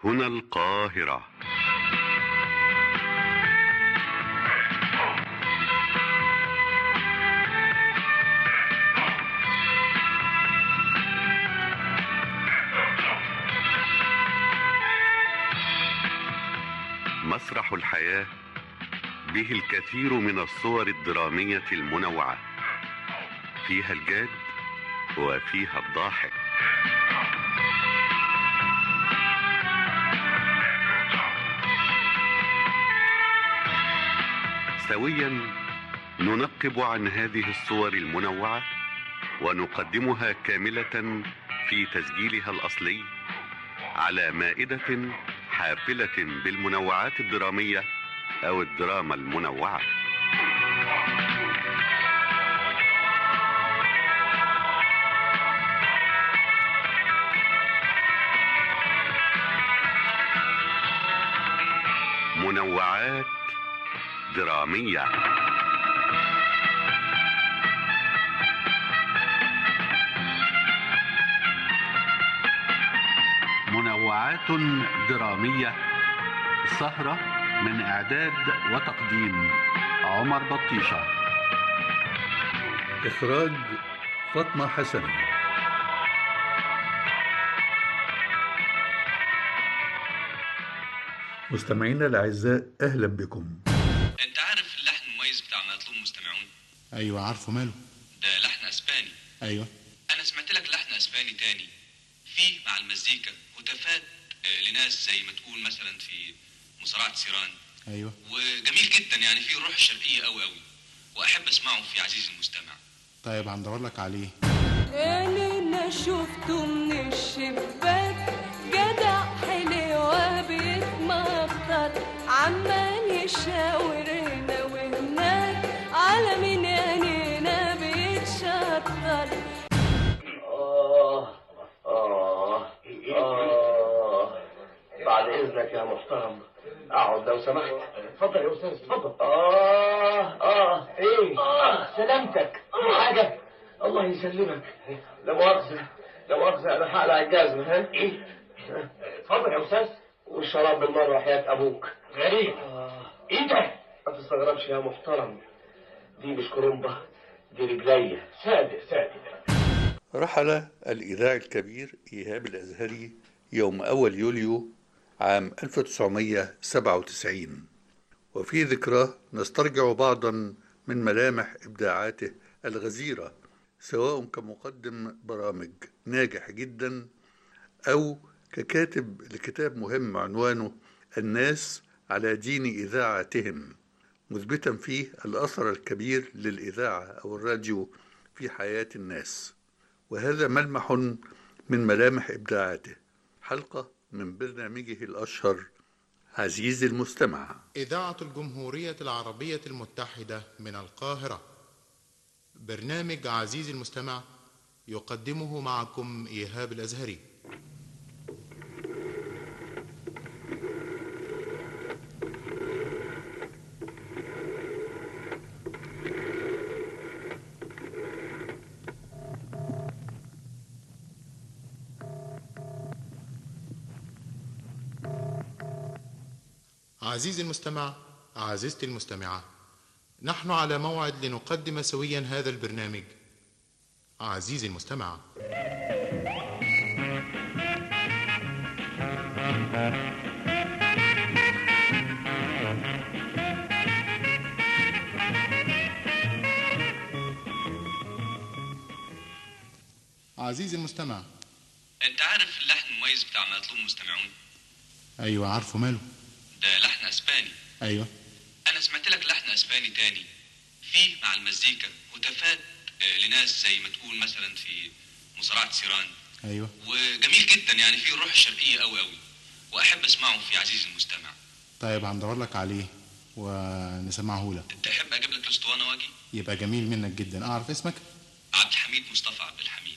هنا القاهرة مسرح الحياة به الكثير من الصور الدرامية المنوعة فيها الجاد وفيها الضاحك سويا ننقب عن هذه الصور المنوعة ونقدمها كاملة في تسجيلها الأصلي على مائدة حافلة بالمنوعات الدرامية أو الدراما المنوعة منوعات درامية منوعات درامية سهرة من إعداد وتقديم عمر بطيشة إخراج فاطمة حسن مستمعينا الأعزاء أهلا بكم انت عارف اللحن المميز بتاع ما يطلبه المستمعون ايوه عارفه ماله ده لحن اسباني ايوه انا سمعت لك لحن اسباني تاني فيه مع المزيكا هتافات آه، لناس زي ما تقول مثلا في مصارعة سيران ايوه وجميل جدا يعني فيه الروح الشرقية قوي قوي واحب اسمعه في عزيزي المستمع طيب هندور لك عليه انا شفته من الشباك جدع حلوة بيتمطر عمال يشاور هنا وهناك على مين عينينا بيتشطر آه آه آه بعد إذنك يا محترم أقعد لو سمحت اتفضل يا أستاذ اتفضل آه آه إيه آه سلامتك في حاجة الله يسلمك لا مؤاخذة لا مؤاخذة أنا هقلع الجزمة ها إيه اتفضل يا أستاذ والشراب بالمرة وحياة أبوك غريب إيه ده ما تستغربش يا محترم دي مش كرومبة دي رجلية صادق صادق رحل الإذاعي الكبير إيهاب الأزهري يوم أول يوليو عام 1997 وفي ذكراه نسترجع بعضا من ملامح إبداعاته الغزيرة سواء كمقدم برامج ناجح جدا أو ككاتب لكتاب مهم عنوانه الناس على دين إذاعتهم مثبتا فيه الأثر الكبير للإذاعة أو الراديو في حياة الناس وهذا ملمح من ملامح إبداعاته حلقة من برنامجه الأشهر عزيزي المستمع إذاعة الجمهورية العربية المتحدة من القاهرة برنامج عزيزي المستمع يقدمه معكم إيهاب الأزهري عزيزي المستمع عزيزتي المستمعة نحن على موعد لنقدم سويا هذا البرنامج عزيزي المستمع عزيزي المستمع انت عارف اللحن المميز بتاع ما يطلبه المستمعون ايوه عارفه ماله ده لحن اسباني ايوه انا سمعت لك لحن اسباني تاني فيه مع المزيكا هتافات آه، لناس زي ما تقول مثلا في مصارعة سيران ايوه وجميل جدا يعني فيه الروح الشرقية قوي قوي واحب اسمعه في عزيزي المستمع طيب هندور لك عليه ونسمعه لك تحب اجيب لك الاسطوانة واجي يبقى جميل منك جدا اعرف اسمك عبد الحميد مصطفى عبد الحميد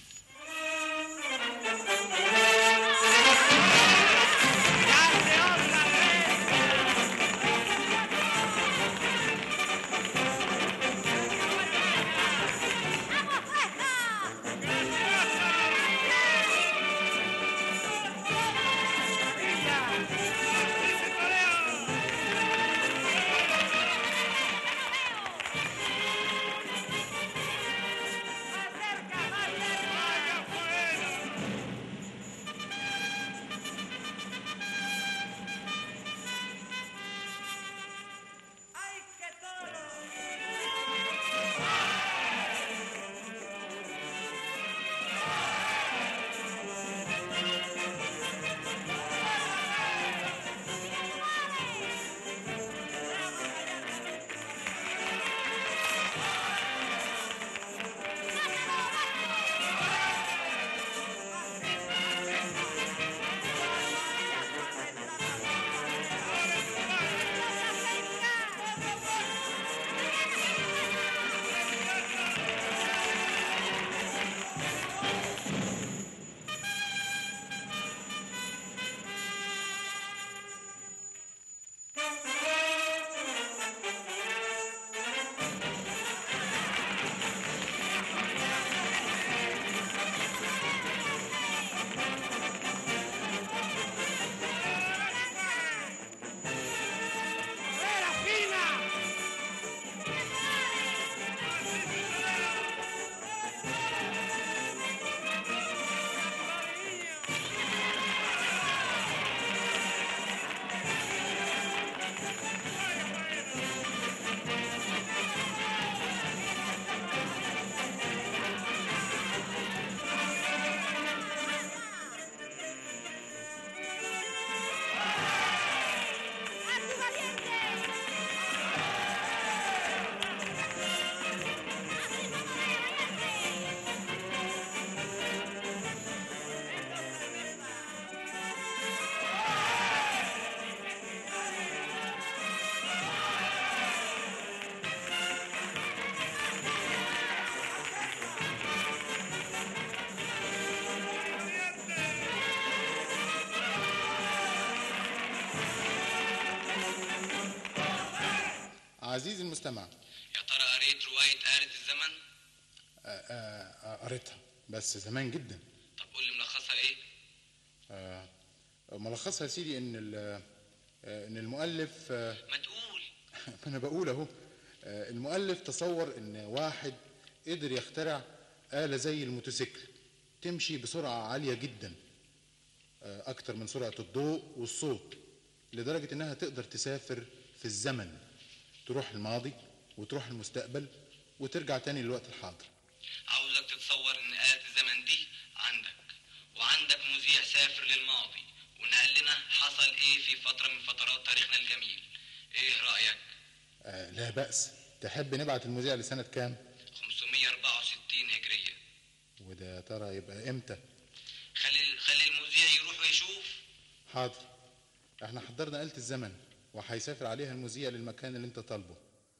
المستمع يا ترى قريت رواية آلة الزمن؟ آه، آه، آه، قريتها بس زمان جدا طب قول لي ملخصها إيه؟ آه، ملخصها يا سيدي ان ال- آه، ان المؤلف آه، ما تقول ما انا بقول اهو آه، المؤلف تصور ان واحد قدر يخترع آلة زي الموتوسيكل تمشي بسرعة عالية جدا آه، أكتر من سرعة الضوء والصوت لدرجة إنها تقدر تسافر في الزمن تروح الماضي وتروح المستقبل وترجع تاني للوقت الحاضر عاوزك تتصور إن آلة الزمن دي عندك وعندك مذيع سافر للماضي ونقل لنا حصل إيه في فترة من فترات تاريخنا الجميل إيه رأيك؟ آه، لا بأس تحب نبعت المذيع لسنة كام 564 هجرية وده يا ترى يبقى إمتى خلي خلي المذيع يروح ويشوف حاضر احنا حضرنا آلة الزمن وهيسافر عليها المذيع للمكان اللي انت طالبه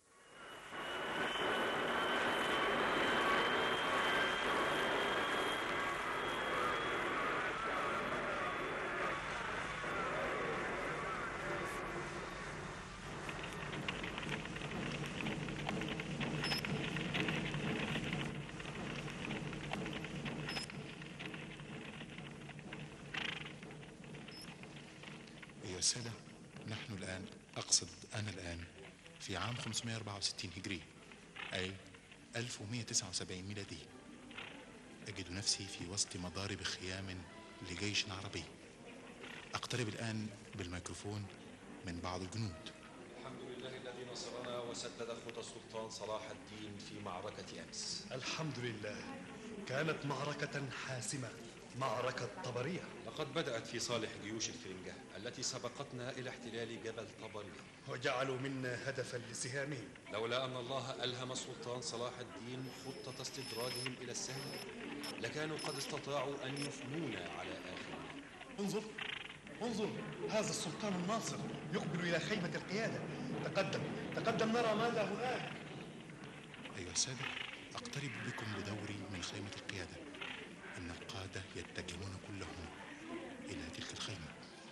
أيها السادة نحن الآن أقصد أنا الآن في عام 564 هجري أي 1179 ميلادي أجد نفسي في وسط مضارب خيام لجيش عربي أقترب الآن بالميكروفون من بعض الجنود الحمد لله الذي نصرنا وسدد خطى السلطان صلاح الدين في معركة أمس الحمد لله كانت معركة حاسمة معركة طبرية لقد بدأت في صالح جيوش الفرنجة التي سبقتنا إلى احتلال جبل طبرية وجعلوا منا هدفا لسهامهم لولا أن الله ألهم السلطان صلاح الدين خطة استدراجهم إلى السهل لكانوا قد استطاعوا أن يفنونا على آخرنا انظر انظر هذا السلطان الناصر يقبل إلى خيمة القيادة تقدم تقدم نرى ماذا هناك أيها السادة أقترب بكم بدوري من خيمة القيادة إن القادة يتجهون كلهم إلى تلك الخيمة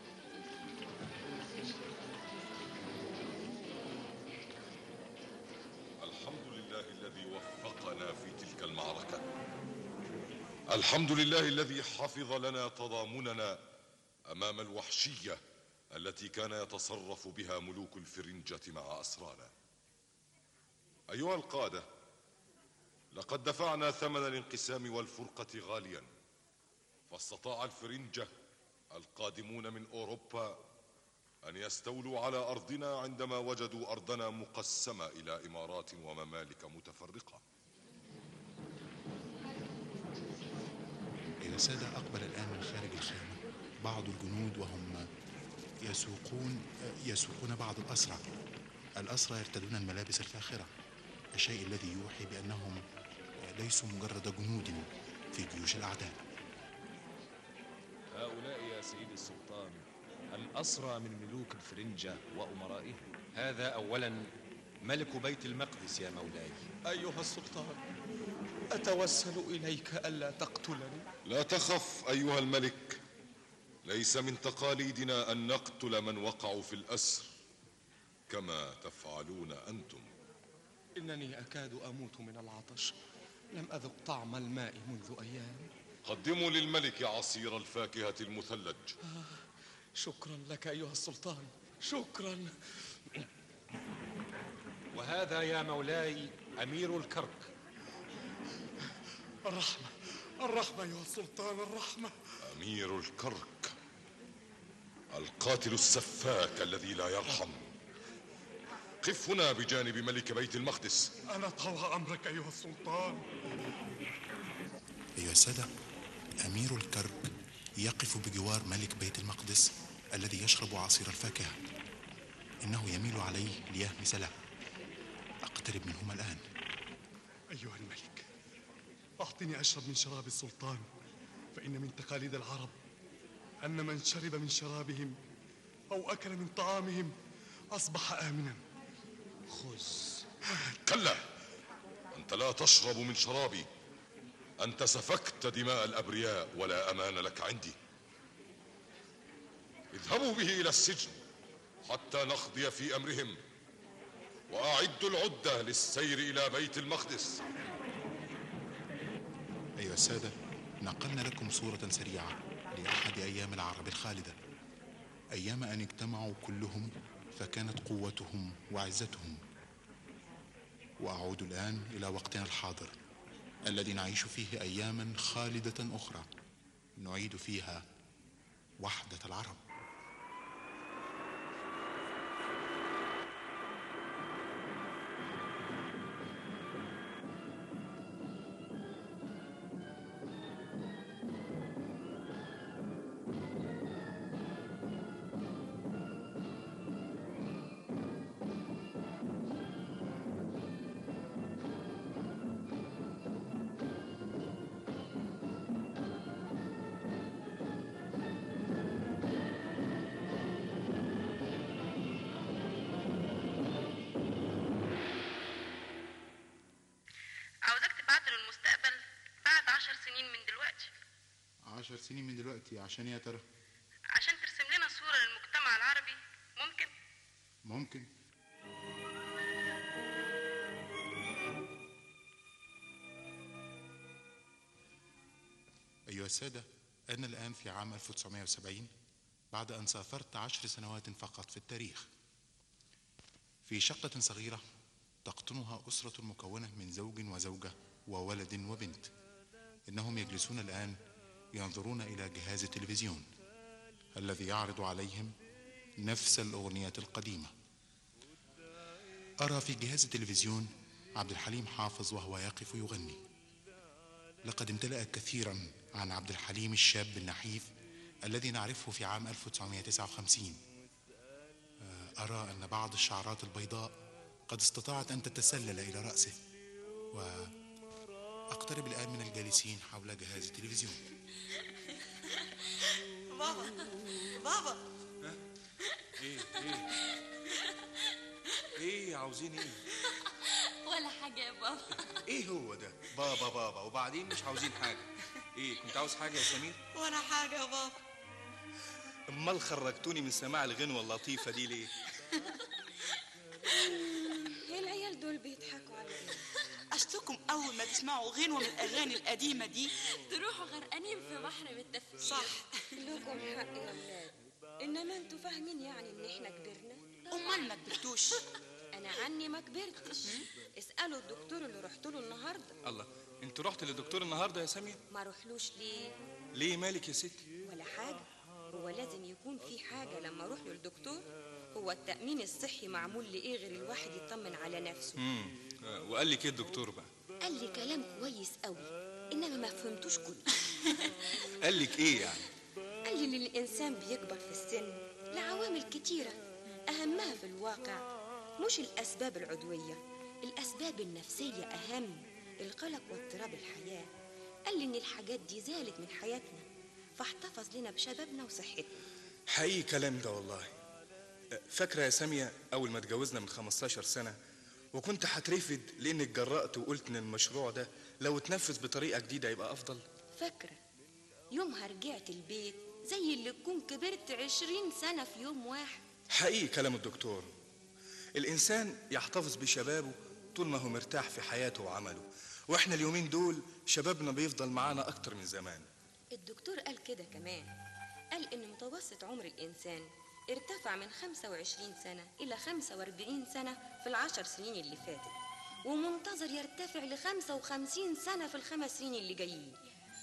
الحمد لله الذي وفقنا في تلك المعركة الحمد لله الذي حفظ لنا تضامننا أمام الوحشية التي كان يتصرف بها ملوك الفرنجة مع أسرانا أيها القادة لقد دفعنا ثمن الانقسام والفرقة غاليا فاستطاع الفرنجة القادمون من أوروبا أن يستولوا على أرضنا عندما وجدوا أرضنا مقسمة إلى إمارات وممالك متفرقة أيها السادة أقبل الآن من خارج الخيمة بعض الجنود وهم يسوقون يسوقون بعض الأسرى الأسرى يرتدون الملابس الفاخرة الشيء الذي يوحي بأنهم ليسوا مجرد جنود في جيوش الأعداء هؤلاء يا سيدي السلطان الأسرى من ملوك الفرنجة وأمرائهم هذا أولا ملك بيت المقدس يا مولاي أيها السلطان أتوسل إليك ألا تقتلني لا تخف أيها الملك ليس من تقاليدنا أن نقتل من وقعوا في الأسر كما تفعلون أنتم إنني أكاد أموت من العطش لم أذق طعم الماء منذ أيام قدموا للملك عصير الفاكهة المثلج شكرا لك أيها السلطان شكرا وهذا يا مولاي أمير الكرك الرحمة الرحمة أيها السلطان الرحمة أمير الكرك القاتل السفاك الذي لا يرحم قف هنا بجانب ملك بيت المقدس أنا طوى أمرك أيها السلطان أيها السادة أمير الكرك يقف بجوار ملك بيت المقدس الذي يشرب عصير الفاكهة إنه يميل عليه ليهمس له أقترب منهما الآن أيها الملك أعطني أشرب من شراب السلطان فإن من تقاليد العرب أن من شرب من شرابهم أو أكل من طعامهم أصبح آمنا خذ كلا أنت لا تشرب من شرابي أنت سفكت دماء الأبرياء ولا أمان لك عندي اذهبوا به إلى السجن حتى نقضي في أمرهم وأعدوا العدة للسير إلى بيت المقدس أيها السادة نقلنا لكم صورة سريعة لأحد أيام العرب الخالدة أيام أن اجتمعوا كلهم فكانت قوتهم وعزتهم وأعود الآن إلى وقتنا الحاضر الذي نعيش فيه أياما خالدة أخرى نعيد فيها وحدة العرب عاوزاك تبعت له المستقبل بعد عشر سنين من دلوقتي عشر سنين من دلوقتي عشان يا ترى عشان ترسم لنا صورة للمجتمع العربي ممكن ممكن أيها السادة أنا الآن في عام 1970 بعد أن سافرت عشر سنوات فقط في التاريخ في شقة صغيرة تقطنها أسرة مكونة من زوج وزوجة وولد وبنت إنهم يجلسون الآن ينظرون إلى جهاز التلفزيون الذي يعرض عليهم نفس الأغنية القديمة أرى في جهاز التلفزيون عبد الحليم حافظ وهو يقف يغني لقد امتلأ كثيرا عن عبد الحليم الشاب النحيف الذي نعرفه في عام 1959 آه، أرى أن بعض الشعرات البيضاء قد استطاعت أن تتسلل إلى رأسه وأقترب الآن من الجالسين حول جهاز التلفزيون بابا بابا ايه ايه ايه عاوزين ايه ولا حاجة يا بابا ايه هو ده بابا بابا وبعدين مش عاوزين حاجه ايه كنت عاوز حاجه يا سمير ولا حاجة يا بابا امال خرجتوني من سماع الغنوه اللطيفه دي ليه ايه العيال دول بيضحكوا على ايه أصلكم أول ما تسمعوا غنوة من الأغاني القديمة دي تروحوا غرقانين في بحر بالتفكير صح لكم حق يا ولاد انما انتوا فاهمين يعني ان احنا كبرنا أمال ما كبرتوش انا عني ما كبرتش اسالوا الدكتور اللي رحت له النهارده الله انت رحت للدكتور النهارده يا سمير ما روحلوش ليه ليه مالك يا ستي ولا حاجه هو لازم يكون في حاجه لما اروح للدكتور هو التامين الصحي معمول لايه غير الواحد يطمن على نفسه امم آه، وقال لك ايه الدكتور بقى قال لي كلام كويس قوي انما ما فهمتوش كله قال لك ايه يعني قال لي ان الانسان بيكبر في السن لعوامل كتيره اهمها في الواقع مش الاسباب العضويه الاسباب النفسيه اهم القلق واضطراب الحياه قال لي ان الحاجات دي زالت من حياتنا فاحتفظ لنا بشبابنا وصحتنا حقيقي كلام ده والله آه، فاكره يا ساميه اول ما اتجوزنا من 15 سنه وكنت هترفض لانك جرأت وقلت ان المشروع ده لو اتنفذ بطريقه جديده يبقى افضل فاكره يومها رجعت البيت زي اللي تكون كبرت عشرين سنه في يوم واحد حقيقي كلام الدكتور الإنسان يحتفظ بشبابه طول ما هو مرتاح في حياته وعمله وإحنا اليومين دول شبابنا بيفضل معانا أكتر من زمان الدكتور قال كده كمان قال إن متوسط عمر الإنسان ارتفع من 25 سنة إلى 45 سنة في العشر سنين اللي فاتت ومنتظر يرتفع ل 55 سنة في الخمس سنين اللي جايين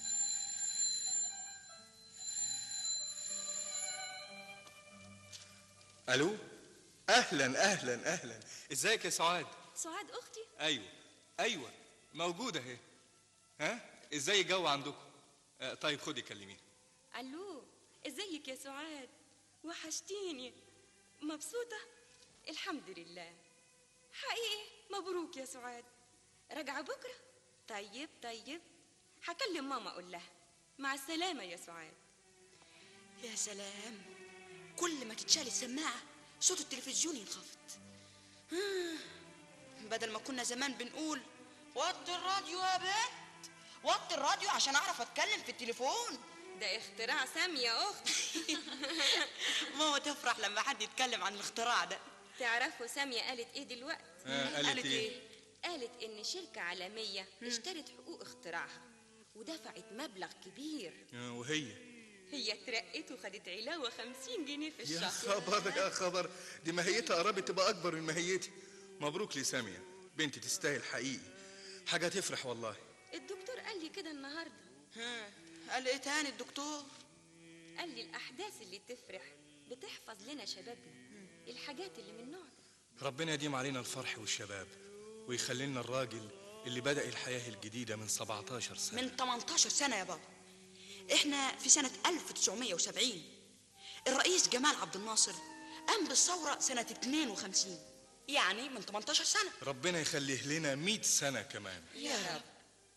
ألو أهلا أهلا أهلا إزيك يا سعاد سعاد أختي أيوة أيوة موجودة أهي ها إزاي الجو عندكم آه طيب خدي كلميني ألو ازيك يا سعاد وحشتيني مبسوطة الحمد لله حقيقي مبروك يا سعاد راجعة بكرة طيب طيب هكلم ماما أقول لها مع السلامة يا سعاد يا سلام كل ما تتشال السماعة صوت التلفزيون ينخفض آه، بدل ما كنا زمان بنقول وطي الراديو يا بنت وطي الراديو عشان اعرف اتكلم في التليفون ده اختراع سامي يا أختي ماما تفرح لما حد يتكلم عن الاختراع ده تعرفوا سامية قالت ايه دلوقتي آه، قالت قالت إيه؟ إيه؟ قالت ان شركة عالمية اشترت حقوق اختراعها ودفعت مبلغ كبير آه، وهي هي اترقت وخدت علاوة خمسين جنيه في يا الشهر خبر يا خبر دي ماهيتها قربت تبقى اكبر من ماهيتي مبروك لي ساميه بنتي تستاهل حقيقي حاجه تفرح والله الدكتور قال لي كده النهاردة ها قال ايه تاني الدكتور قال لي الأحداث اللي تفرح بتحفظ لنا شبابنا الحاجات اللي من النوع ده ربنا يديم علينا الفرح والشباب ويخلي لنا الراجل اللي بدأ الحياة الجديدة من 17 سنة من 18 سنة يا بابا احنا في سنة 1970 الرئيس جمال عبد الناصر قام بالثورة سنة 52 يعني من 18 سنة ربنا يخليه لنا 100 سنة كمان يا رب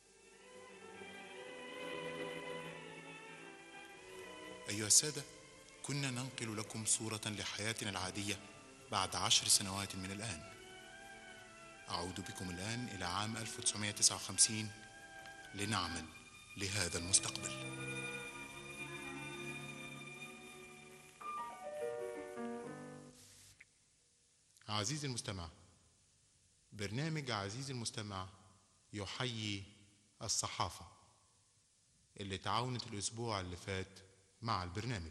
أيها السادة كنا ننقل لكم صورة لحياتنا العادية بعد عشر سنوات من الآن أعود بكم الآن إلى عام 1959 لنعمل لهذا المستقبل عزيزي المستمع برنامج عزيزي المستمع يحيي الصحافة اللي تعاونت الأسبوع اللي فات مع البرنامج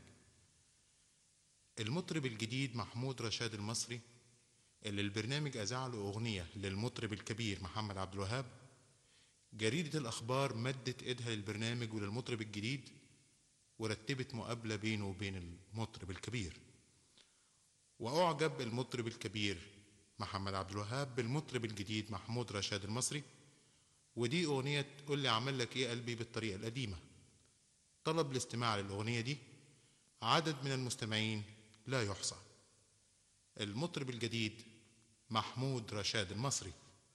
المطرب الجديد محمود رشاد المصري اللي البرنامج أذاع له أغنية للمطرب الكبير محمد عبد الوهاب جريدة الأخبار مدت إيدها للبرنامج وللمطرب الجديد ورتبت مقابلة بينه وبين المطرب الكبير وأعجب المطرب الكبير محمد عبد الوهاب بالمطرب الجديد محمود رشاد المصري ودي أغنية تقول لي عمل لك إيه قلبي بالطريقة القديمة طلب الاستماع للأغنية دي عدد من المستمعين لا يحصى المطرب الجديد محمود رشاد المصري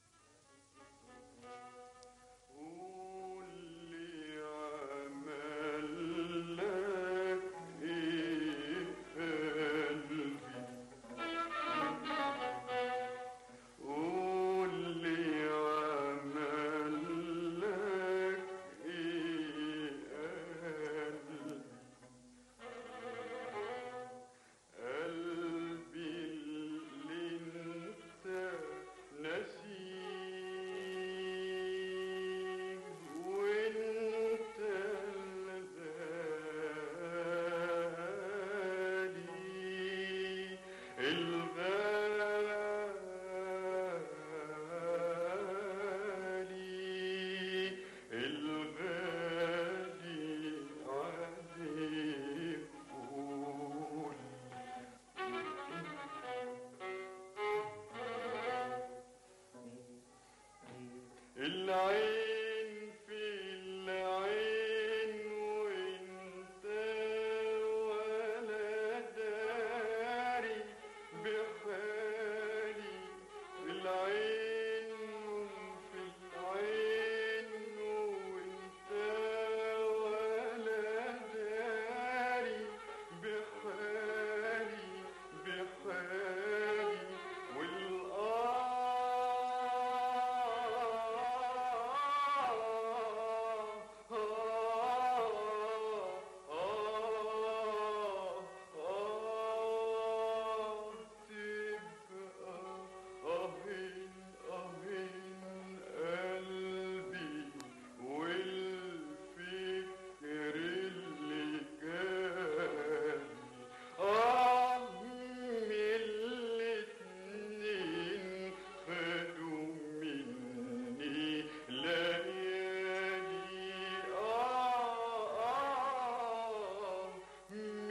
العين في العين وانت ولا داري بحالي العين في العين وانت ولا داري بحالي بحالي والفكر اللي جالي آه من الاتنين خدوا مني ليالي آه آه من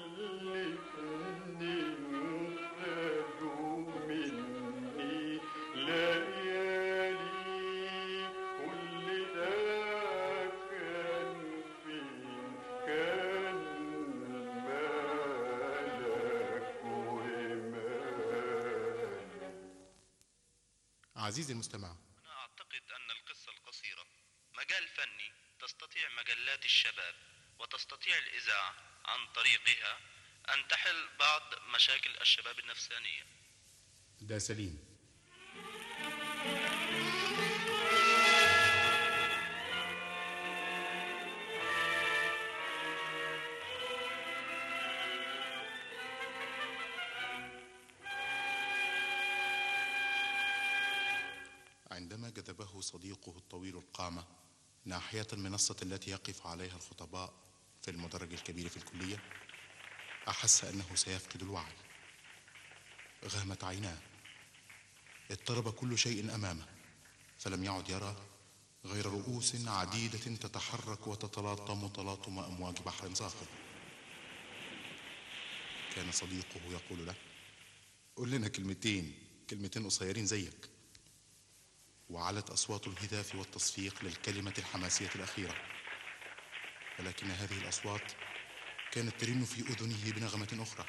الاتنين خدوا مني ليالي كل ده كان فين كان مالك ومالي عزيزي المستمع أنا أعتقد أن القصة القصيرة مجال فني تستطيع مجلات الشباب وتستطيع الإذاعة عن طريقها أن تحل بعض مشاكل الشباب النفسانية ده سليم صديقه الطويل القامة ناحية المنصة التي يقف عليها الخطباء في المدرج الكبير في الكلية أحس أنه سيفقد الوعي غامت عيناه اضطرب كل شيء أمامه فلم يعد يرى غير رؤوس عديدة تتحرك وتتلاطم تلاطم أمواج بحر صاخب كان صديقه يقول له قل لنا كلمتين كلمتين قصيرين زيك وعلت أصوات الهتاف والتصفيق للكلمة الحماسية الأخيرة ولكن هذه الأصوات كانت ترن في أذنه بنغمة أخرى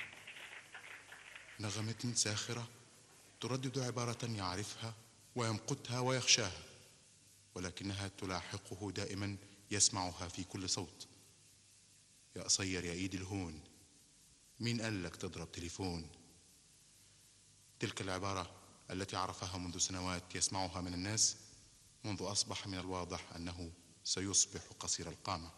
نغمة ساخرة تردد عبارة يعرفها ويمقتها ويخشاها ولكنها تلاحقه دائما يسمعها في كل صوت يا قصير يا ايدي الهون مين قال لك تضرب تليفون تلك العبارة التي عرفها منذ سنوات يسمعها من الناس منذ أصبح من الواضح أنه سيصبح قصير القامة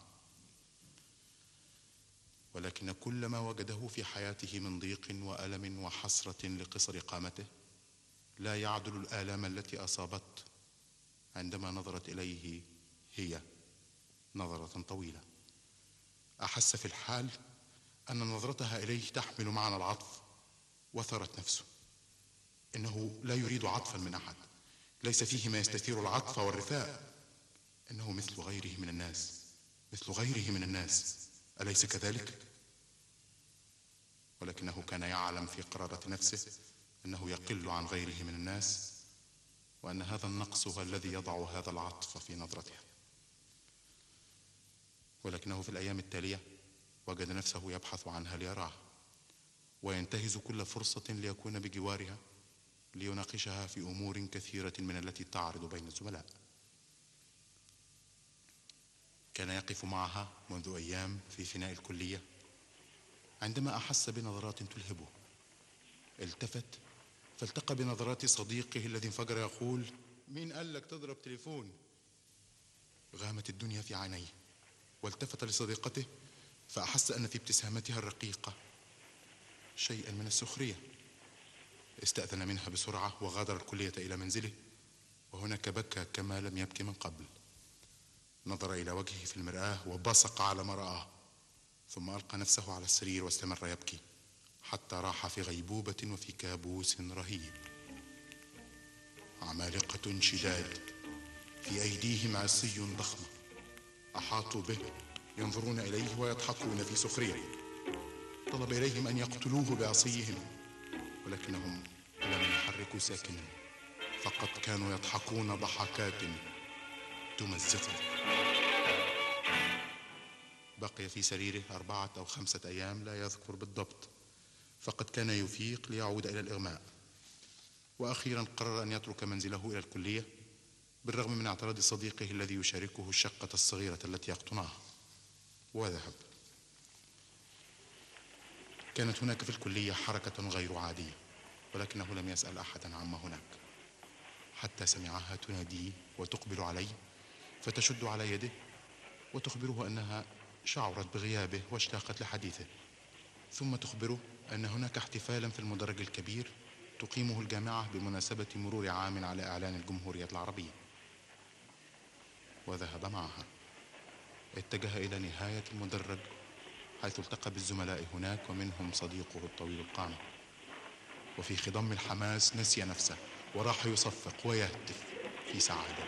ولكن كل ما وجده في حياته من ضيق وألم وحسرة لقصر قامته لا يعدل الآلام التي أصابته عندما نظرت إليه هي نظرة طويلة أحس في الحال أن نظرتها إليه تحمل معنى العطف وثرت نفسه إنه لا يريد عطفا من أحد ليس فيه ما يستثير العطف والرثاء إنه مثل غيره من الناس مثل غيره من الناس أليس كذلك؟ ولكنه كان يعلم في قرارة نفسه أنه يقل عن غيره من الناس وأن هذا النقص هو الذي يضع هذا العطف في نظرتها ولكنه في الأيام التالية وجد نفسه يبحث عنها ليراها وينتهز كل فرصة ليكون بجوارها ليناقشها في أمور كثيرة من التي تعرض بين الزملاء كان يقف معها منذ أيام في فناء الكلية عندما أحس بنظرات تلهبه التفت فالتقى بنظرات صديقه الذي انفجر يقول مين قال لك تضرب تليفون غامت الدنيا في عينيه والتفت لصديقته فأحس أن في ابتسامتها الرقيقة شيئا من السخرية استأذن منها بسرعة وغادر الكلية إلى منزله وهناك بكى كما لم يبكي من قبل نظر إلى وجهه في المرآة وبصق على ما رآه ثم ألقى نفسه على السرير واستمر يبكي حتى راح في غيبوبة وفي كابوس رهيب عمالقة شداد في أيديهم عصي ضخم أحاطوا به ينظرون إليه ويضحكون في سخرية طلب إليهم أن يقتلوه بعصيهم ولكنهم لم يحركوا ساكنا فقط كانوا يضحكون ضحكات تمزقه بقي في سريره أربعة أو خمسة أيام لا يذكر بالضبط فقد كان يفيق ليعود إلى الإغماء وأخيرا قرر أن يترك منزله إلى الكلية بالرغم من اعتراض صديقه الذي يشاركه الشقة الصغيرة التي يقطنها وذهب كانت هناك في الكلية حركة غير عادية ولكنه لم يسأل أحدا عما هناك حتى سمعها تناديه وتقبل عليه فتشد على يده وتخبره أنها شعرت بغيابه واشتاقت لحديثه ثم تخبره أن هناك احتفالا في المدرج الكبير تقيمه الجامعة بمناسبة مرور عام على إعلان الجمهورية العربية وذهب معها اتجه إلى نهاية المدرج حيث التقى بالزملاء هناك ومنهم صديقه الطويل القامة وفي خضم الحماس نسي نفسه وراح يصفق ويهتف في سعادة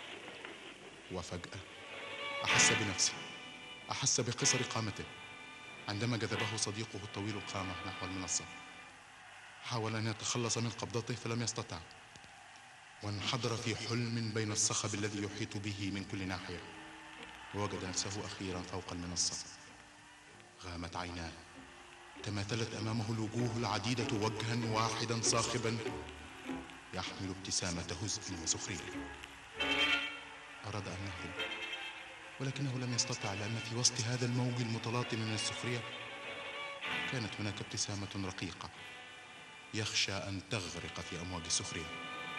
وفجأة أحس بنفسه أحس بقصر قامته عندما جذبه صديقه الطويل القامة نحو المنصة حاول أن يتخلص من قبضته فلم يستطع وانحدر في حلم بين الصخب الذي يحيط به من كل ناحية ووجد نفسه أخيرا فوق المنصة غامت عيناه تماثلت أمامه الوجوه العديدة وجها واحدا صاخبا يحمل ابتسامة هزء وسخرية أراد أن يهرب ولكنه لم يستطع لأن في وسط هذا الموج المتلاطم من السخرية كانت هناك ابتسامة رقيقة يخشى أن تغرق في أمواج السخرية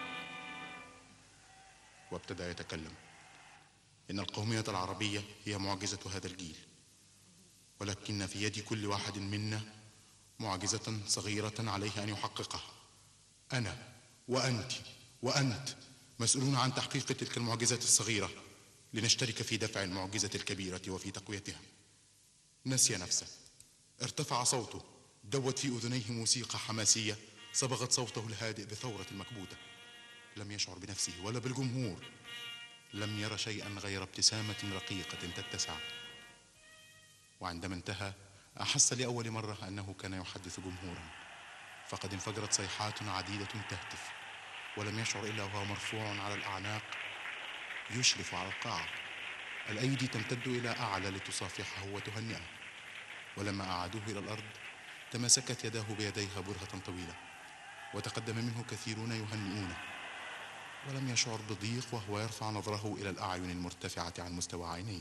وابتدأ يتكلم إن القومية العربية هي معجزة هذا الجيل ولكن في يد كل واحد منا معجزة صغيرة عليه أن يحققها أنا وأنت وأنت مسؤولون عن تحقيق تلك المعجزات الصغيرة لنشترك في دفع المعجزة الكبيرة وفي تقويتها نسي نفسه ارتفع صوته دوت في أذنيه موسيقى حماسية صبغت صوته الهادئ بثورة المكبوتة لم يشعر بنفسه ولا بالجمهور لم ير شيئا غير ابتسامة رقيقة تتسع وعندما انتهى أحس لأول مرة أنه كان يحدث جمهورا فقد انفجرت صيحات عديدة تهتف ولم يشعر إلا وهو مرفوع على الأعناق يشرف على القاعة الأيدي تمتد إلى أعلى لتصافحه وتهنئه ولما أعادوه إلى الأرض تماسكت يداه بيديها برهة طويلة وتقدم منه كثيرون يهنئونه ولم يشعر بضيق وهو يرفع نظره إلى الأعين المرتفعة عن مستوى عينيه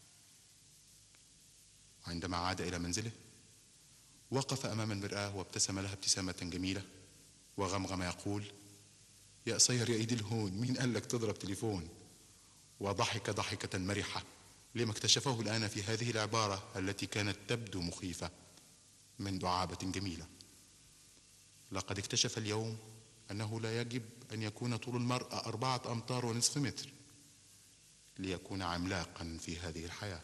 وعندما عاد إلى منزله وقف أمام المرآة وابتسم لها ابتسامة جميلة وغمغم يقول يا قصير يا ايدي الهون مين قال لك تضرب تليفون وضحك ضحكة مرحة لما اكتشفه الآن في هذه العبارة التي كانت تبدو مخيفة من دعابة جميلة لقد اكتشف اليوم أنه لا يجب أن يكون طول المرأة أربعة أمتار ونصف متر ليكون عملاقا في هذه الحياة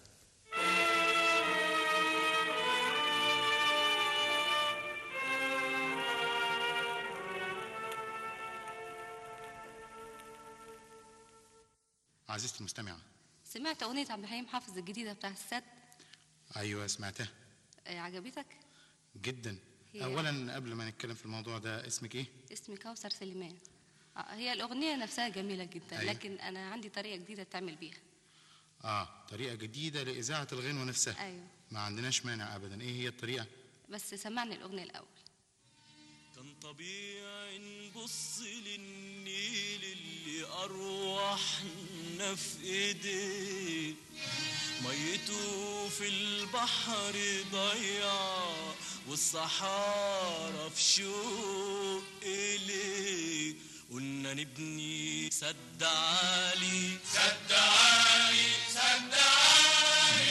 عزيزتي المستمعة سمعت أغنية عبد الحليم حافظ الجديدة بتاع السد أيوة سمعتها آه، عجبتك؟ جدا هي- أولا قبل ما نتكلم في الموضوع ده اسمك إيه؟ اسمي كوثر سليمان آه، هي الأغنية نفسها جميلة جدا أيوة. لكن أنا عندي طريقة جديدة تعمل بيها آه طريقة جديدة لإذاعة الغنوة نفسها أيوة ما عندناش مانع أبدا إيه هي الطريقة؟ بس سمعني الأغنية الأول كان طبيعي نبص للنيل اللي أرواحنا في إيديه ميته في البحر ضيعة والصحارى في شوق إليه قلنا نبني سد عالي سد عالي سد عالي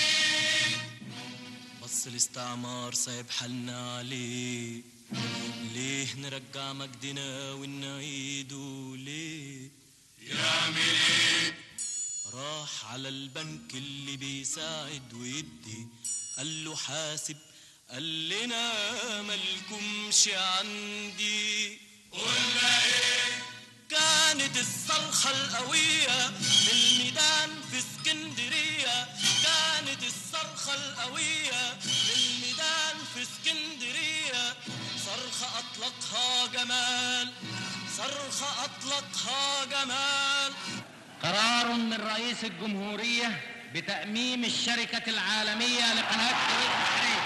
بص الاستعمار سايب حالنا عليه ليه نرجع مجدنا ونعيده ليه يعمل ايه راح على البنك اللي بيساعد ويدي قال له حاسب قال لنا مالكمش عندي قلنا ايه كانت الصرخة القوية من الميدان في اسكندرية كانت الصرخة القوية من الميدان في اسكندرية صرخة أطلقها جمال صرخة أطلقها جمال قرار من رئيس الجمهورية بتأميم الشركة العالمية لقناة السويس الحرية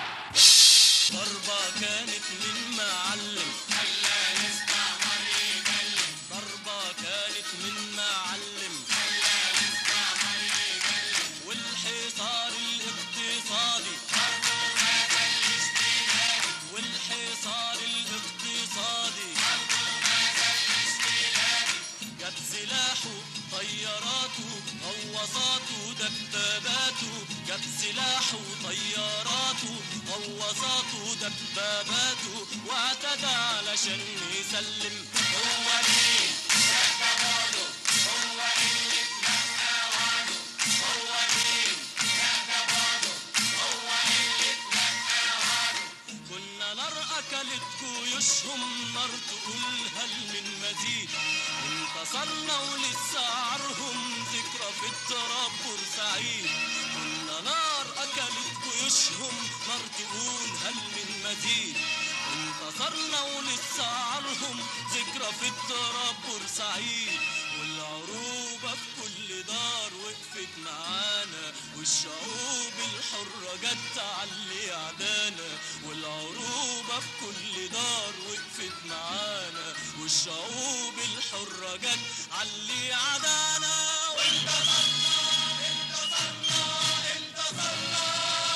ضربة كانت من معلم خلى يستعمر يكلم ضربة كانت من معلم خلى يستعمر يكلم والحصار الاقتصادي برضه هذا الاستيلادي والحصار الاقتصادي برضه هذا الاستيلادي جاب سلاحه طياراته غواصاته دباباته جاب سلاحه طياراته غواصاته دباباته واعتدى علشان يسلم هو مين يعتبره هو اللي اتلقى وعده هو مين يعتبره هو اللي اتلقى وعده كنا نار أكلت جيوشهم نار تقول هل من مزيد انتصرنا ولسه عارهم ذكرى في التراب بورسعيد كنا نار أكلت جيوشهم نار تقول هل من مزيد انتصرنا ولسه عارهم ذكرى في التراب بورسعيد والعروبة في كل دار وقفت معانا والشعوب الحرة جت علي عدانا والعروبة في كل دار وقفت معانا والشعوب الحرة جت علي عدانا وانتصرنا انتصرنا انتصرنا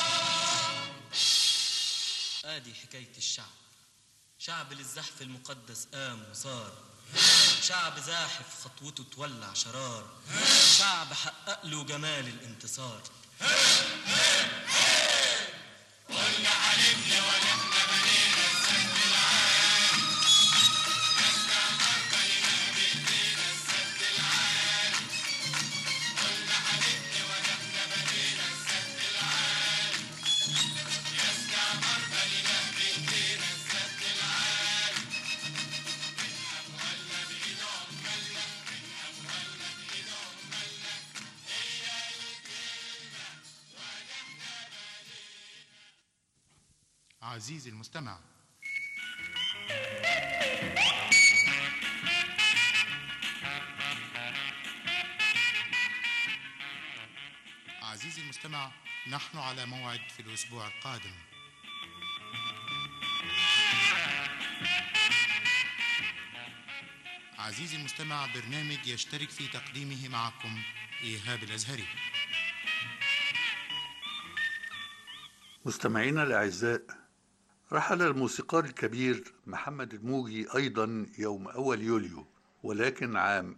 ادي حكاية الشعب شعب للزحف المقدس قام وصار شعب زاحف خطوته تولع شرار شعب حقق له جمال الانتصار قلنا حلفنا ونحن بنينا السد العام نستعمر كلمة بإيدينا عزيزي المستمع عزيزي المستمع نحن على موعد في الأسبوع القادم عزيزي المستمع برنامج يشترك في تقديمه معكم إيهاب الأزهري مستمعينا الأعزاء رحل الموسيقار الكبير محمد الموجي أيضا يوم أول يوليو ولكن عام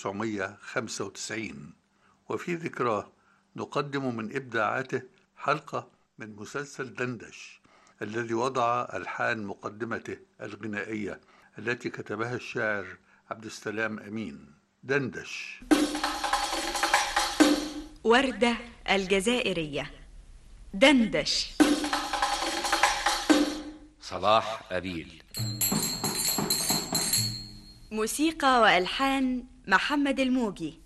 1995 وفي ذكراه نقدم من إبداعاته حلقة من مسلسل دندش الذي وضع ألحان مقدمته الغنائية التي كتبها الشاعر عبد السلام أمين دندش وردة الجزائرية دندش صلاح أبيل موسيقى وألحان محمد الموجي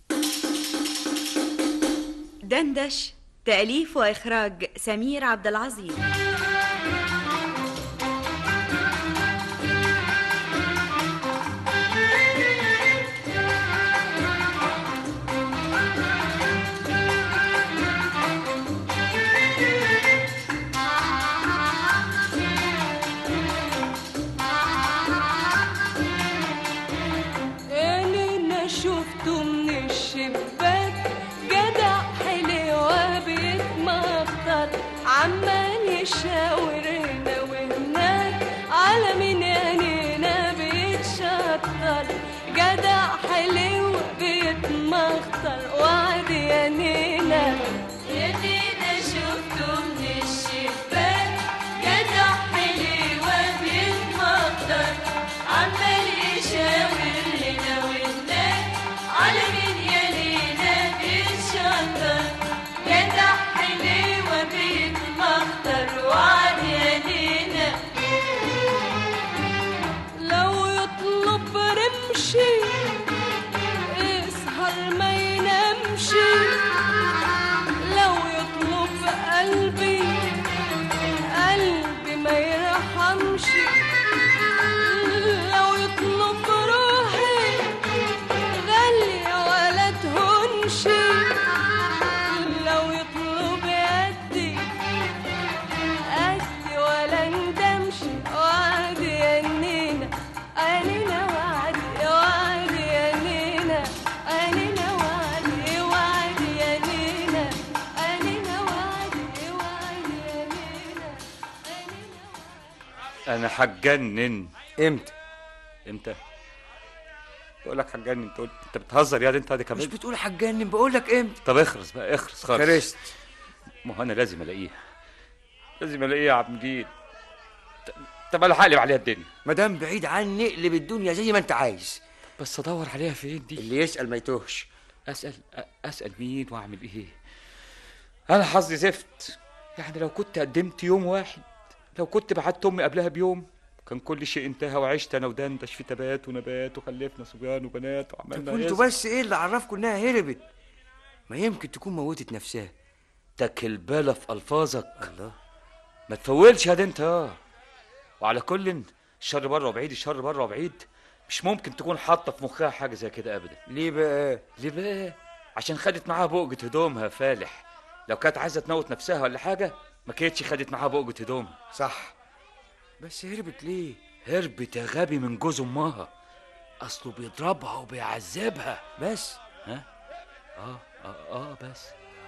دندش تأليف وإخراج سمير عبد العظيم اللي شفته من الشباك جدع حلوة بيتمطر عمال يشاور هنا وهناك على مين عينينا بيتشطر جدع حلو بيتمخطر وعد يا نينا يا نينا شفته من الشباك جدع حلوة بيتمطر عمال يشاور هنا وهناك على مين يا لينا بيتشطر جدع حلوة بيتمخطر وعد يا لينا لو يطلب رمشي يسهر ما ينامش لو يطلب قلبي قلبي ما يرحمش لو يطلب روحي غالية ولا تهونش لو يطلب يدي قدي ولا ندمش وعد يا نينا علينا وعد وعد يا نينا علينا وعد وعد يا نينا علينا وعد وعد يا نينا أنا هتجنن امتى؟ امتى؟ بقول لك هتجنن انت قلت انت بتهزر يا دي انت دي كمان مش بتقول هتجنن بقول لك امتى طب اخرس بقى اخرس خالص خرست ما هو انا لازم الاقيها لازم الاقيها يا عبد المجيد ط- طب انا هقلب عليها الدنيا ما دام بعيد عني اقلب الدنيا زي ما انت عايز بس ادور عليها فين دي اللي يسال ما يتوهش اسال أ- اسال مين واعمل ايه انا حظي زفت يعني لو كنت قدمت يوم واحد لو كنت بعت امي قبلها بيوم كان كل شيء انتهى وعشت انا ودندش في تبات ونبات وخلفنا صبيان وبنات وعملنا كنتوا هيصة. بس ايه اللي عرفكم انها هربت ما يمكن تكون موتت نفسها تاكل بالة في الفاظك الله ما تفولش يا دي انت اه وعلى كل الشر بره وبعيد الشر بره وبعيد مش ممكن تكون حاطه في مخها حاجه زي كده ابدا ليه بقى ليه بقى عشان خدت معاها بؤجة هدومها فالح لو كانت عايزه تموت نفسها ولا حاجه ما كانتش خدت معاها بؤجة هدومها صح بس هربت ليه هربت يا غبي من جوز امها اصله بيضربها وبيعذبها بس ها اه اه, آه بس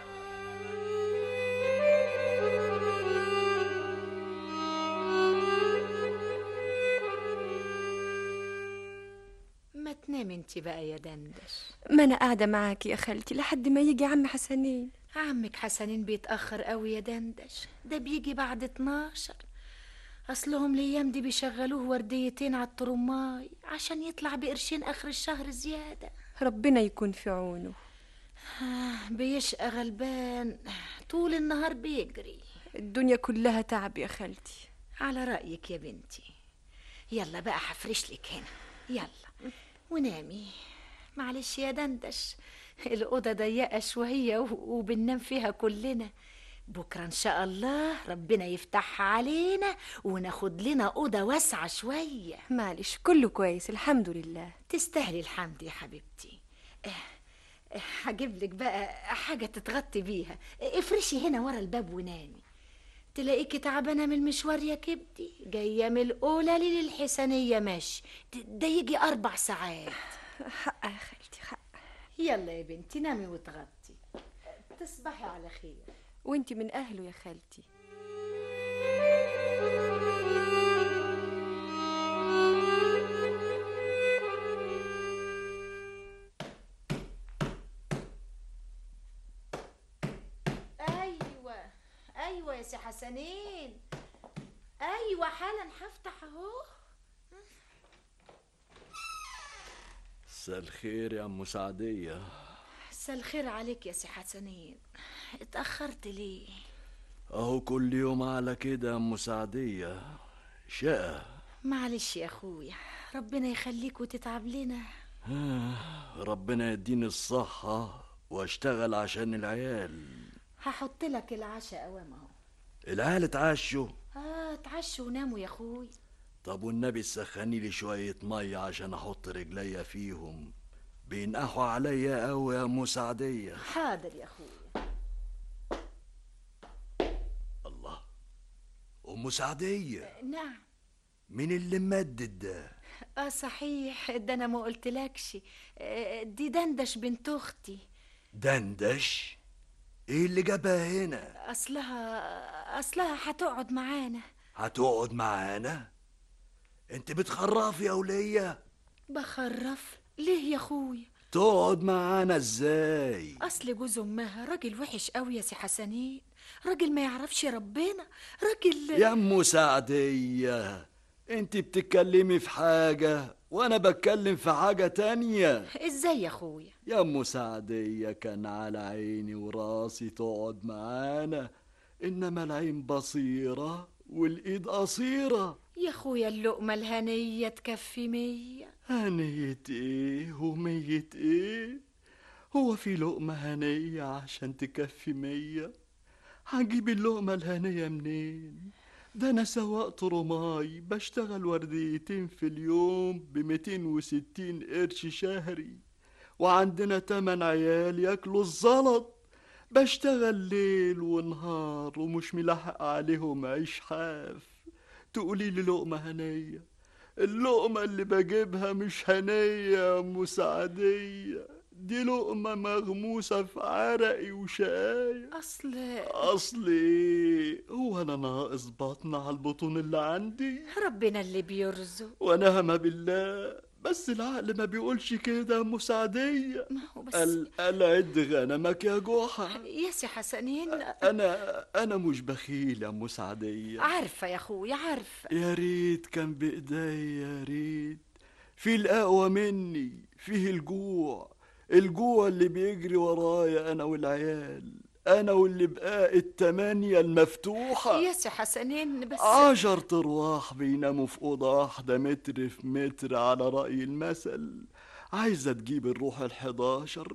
ما تنام انت بقى يا دندش ما انا قاعده معاك يا خالتي لحد ما يجي عم حسنين عمك حسنين بيتأخر قوي يا دندش ده بيجي بعد 12 أصلهم الأيام دي بيشغلوه ورديتين على الترماي عشان يطلع بقرشين آخر الشهر زيادة ربنا يكون في عونه آه، بيشقى غلبان طول النهار بيجري الدنيا كلها تعب يا خالتي على رأيك يا بنتي يلا بقى هفرش لك هنا يلا ونامي معلش يا دندش الأوضة ضيقة شوية و- وبننام فيها كلنا بكرة إن شاء الله ربنا يفتحها علينا وناخد لنا أوضة واسعة شوية معلش كله كويس الحمد لله تستاهلي الحمد يا حبيبتي آه، آه، هجيب لك بقى حاجة تتغطي بيها افرشي هنا ورا الباب ونامي تلاقيكي تعبانة من المشوار يا كبدي جاية من الأولى للحسنية ماشي د- ده يجي أربع ساعات حق يا خالتي حق يلا يا بنتي نامي وتغطي تصبحي على خير وانتي من اهله يا خالتي أيوة أيوة يا سي حسنين أيوة حالا هفتح أهو مساء الخير يا ام سعديه مساء الخير عليك يا سي حسنين اتأخرت ليه اهو كل يوم على كده يا ام سعديه شقه معلش يا أخويا ربنا يخليك وتتعب لنا آه، ربنا يديني الصحه واشتغل عشان العيال هحط لك العشاء أوام أهو العيال اتعشوا آه اتعشوا وناموا يا أخويا طب والنبي سخني لي شويه ميه عشان احط رجليا فيهم بينقحوا عليا قوي يا ام سعديه حاضر يا أخويا ام سعديه نعم مين اللي ممدد ده اه صحيح ده انا ما قلتلكش آه، دي دندش بنت اختي دندش ايه اللي جابها هنا اصلها اصلها هتقعد معانا هتقعد معانا انت بتخرفي يا وليه بخرف ليه يا اخويا تقعد معانا ازاي اصل جوز امها راجل وحش قوي يا سي حسنين راجل ما يعرفش ربنا راجل يا ام سعديه انت بتتكلمي في حاجه وانا بتكلم في حاجه تانية ازاي يا اخويا يا ام سعديه كان على عيني وراسي تقعد معانا انما العين بصيره والايد قصيره يا اخويا اللقمه الهنيه تكفي مية هنية ايه ومية ايه هو في لقمة هنية عشان تكفي مية هجيب اللقمة الهنية منين ده انا سواق طرماي بشتغل ورديتين في اليوم بميتين وستين قرش شهري وعندنا تمن عيال ياكلوا الزلط بشتغل ليل ونهار ومش ملاحق عليهم عيش حاف تقولي لي لقمة هنية اللقمة اللي بجيبها مش هنية يا أم سعدية دي لقمة مغموسة في عرقي وشقاية أصل أصل إيه؟ هو أنا ناقص بطن على البطون اللي عندي؟ ربنا اللي بيرزق ونعم بالله بس العقل ما بيقولش كده يا أم سعدية هو بس قال قال عد غنمك يا جحا يا سي حسنين أنا أنا مش بخيل يا أم سعدية عارفه يا اخويا عارفه يا ريت كان بإيديا يا ريت في الأقوى مني فيه الجوع الجوع اللي بيجري ورايا أنا والعيال أنا واللي بقى التمانية المفتوحة يا سي حسنين بس عشر أرواح بيناموا في أوضة واحدة متر في متر على رأي المثل عايزة تجيب الروح الحداشر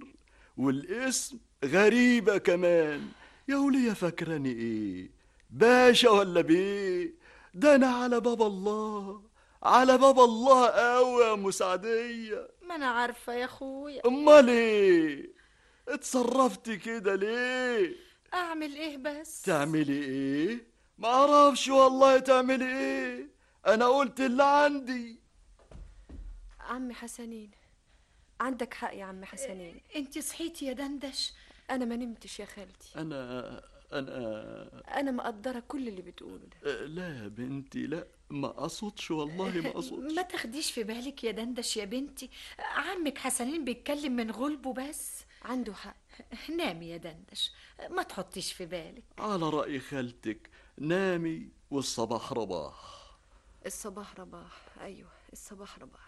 والاسم غريبة كمان يا ولية فاكراني ايه باشا ولا بيه ده انا على باب الله على باب الله قوي يا مساعدية ما انا عارفه يا اخويا امال ايه اتصرفت كده ليه اعمل ايه بس تعملي ايه ما اعرفش والله تعملي ايه انا قلت اللي عندي عمي حسنين عندك حق يا عم حسنين انت صحيتي يا دندش انا ما نمتش يا خالتي انا انا انا مقدره كل اللي بتقوله ده أه، لا يا بنتي لا ما اقصدش والله ما اقصدش ما تاخديش في بالك يا دندش يا بنتي عمك حسنين بيتكلم من غلبه بس عنده حق نامي يا دندش ما تحطيش في بالك على رأي خالتك نامي والصباح رباح الصباح رباح ايوه الصباح رباح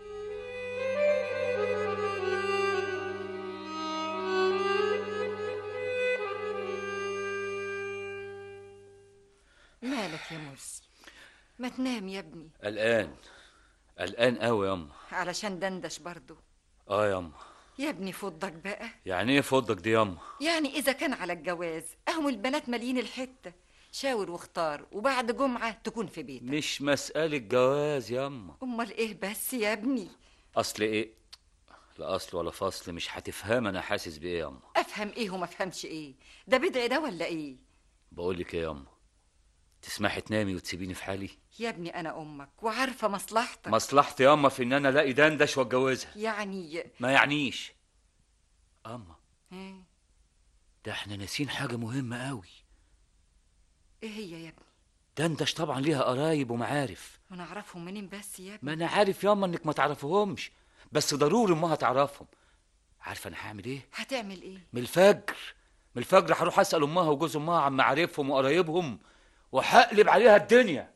مالك يا مرسي ما تنام يا ابني قلقان قلقان قوي ياما علشان دندش برضو اه ياما يا ابني فضك بقى يعني ايه فضك دي ياما يعني اذا كان على الجواز اهم البنات مالين الحته شاور واختار وبعد جمعه تكون في بيتك مش مسألة جواز ياما امال ايه بس يا ابني اصل ايه لا اصل ولا فصل مش هتفهم انا حاسس بايه ياما افهم ايه وما افهمش ايه ده بدع ده ولا ايه بقول لك ايه ياما تسمحي تنامي وتسيبيني في حالي يا ابني انا امك وعارفه مصلحتك مصلحتي ياما في ان انا الاقي دندش واتجوزها يعني ما يعنيش اما ايه ده احنا ناسين حاجة مهمة قوي إيه هي يا ابني دندش طبعا ليها قرايب ومعارف وانا اعرفهم منين بس يا ابني ما انا عارف ياما انك ما تعرفهمش بس ضروري امها تعرفهم عارفه انا هعمل ايه هتعمل ايه من الفجر من الفجر هروح اسال امها وجوز امها عن معارفهم وقرايبهم وهقلب عليها الدنيا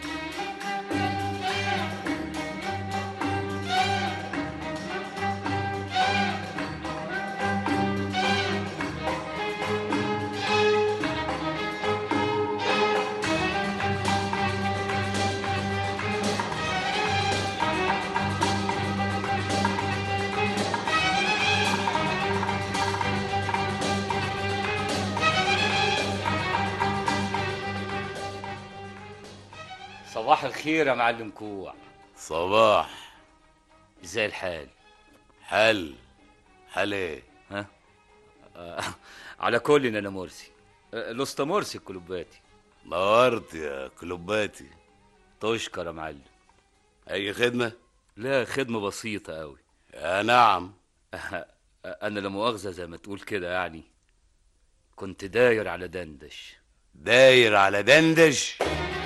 صباح الخير يا معلم كوع صباح ازاي الحال حل حل ايه ها آه، على كل إن انا مرسي آه، الاسطى مرسي الكلوباتي نورت يا كلوباتي تشكر يا معلم اي خدمه لا خدمه بسيطه قوي يا نعم انا لا مؤاخذه زي ما تقول كده يعني كنت داير على دندش داير على دندش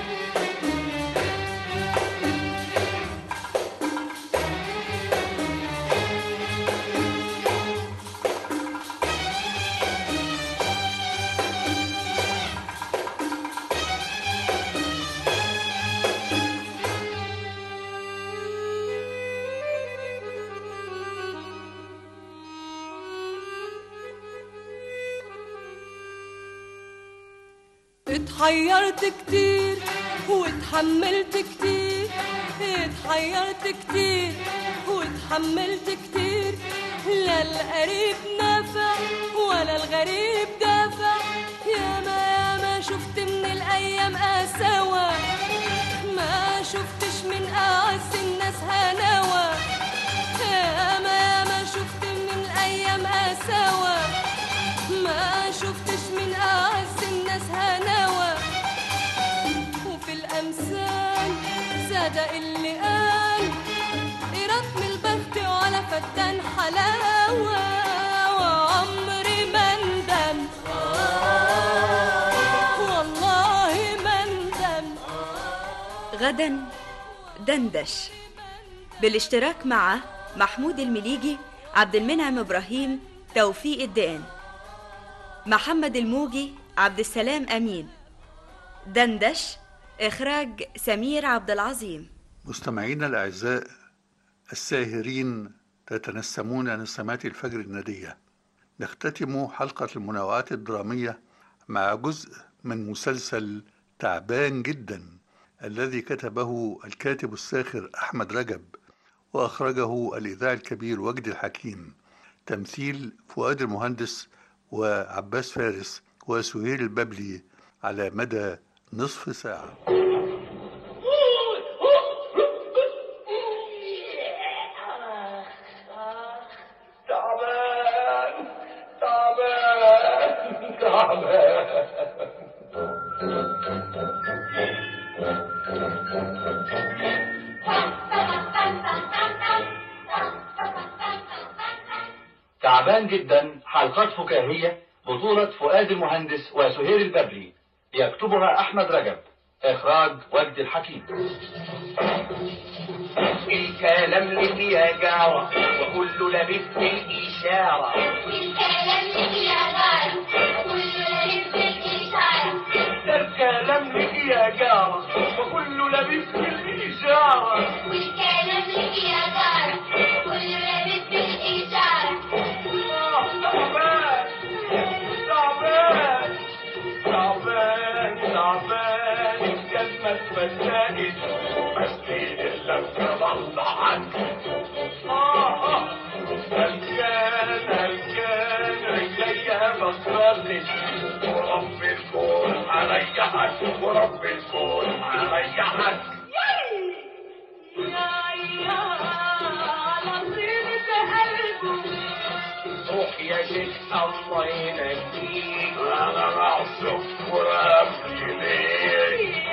اتحيرت كتير واتحملت كتير اتحيرت كتير واتحملت كتير لا القريب نافع ولا الغريب دافع ياما ياما شفت من الايام قساوة ما شفتش من اعز الناس هناوة ياما ياما شفت من الايام قساوة ما شفتش من اعز الناس هناوة وفي الامثال صدق اللي قال إيراد من البخت ولا فتان حلاوة وعمري ما ندم والله ما ندم غدا دندش بالاشتراك مع محمود المليجي عبد المنعم إبراهيم توفيق الدقان محمد الموجي عبد السلام أمين دندش إخراج سمير عبد العظيم مستمعينا الأعزاء الساهرين تتنسمون نسمات الفجر الندية نختتم حلقة المنوعات الدرامية مع جزء من مسلسل تعبان جدا الذي كتبه الكاتب الساخر أحمد رجب وأخرجه الإذاعي الكبير وجدي الحكيم تمثيل فؤاد المهندس وعباس فارس وسهير الببلي على مدى نصف ساعة تعبان تعبان تعبان تعبان جدا حلقات فكاهية بطولة فؤاد المهندس وسهير الببلي يكتبها أحمد رجب إخراج وجدي الحكيم الكلام لك يا جارة وكل لبث الإشارة الكلام لك يا جارة وكل لبث الإشارة ده الكلام لك يا جارة وكل لبث الإشارة والكلام لك يا جارة وكل لبث الإشارة تعبان تعبان تعبان تعبان الكلمة اتفلقت بس ايد اللمسة ضل عنك آه آه الكلمة مهندس ورب الكون هريحك ورب الكون هريحك روح يا شيخ الله ينجيك انا معصوم وربي ليك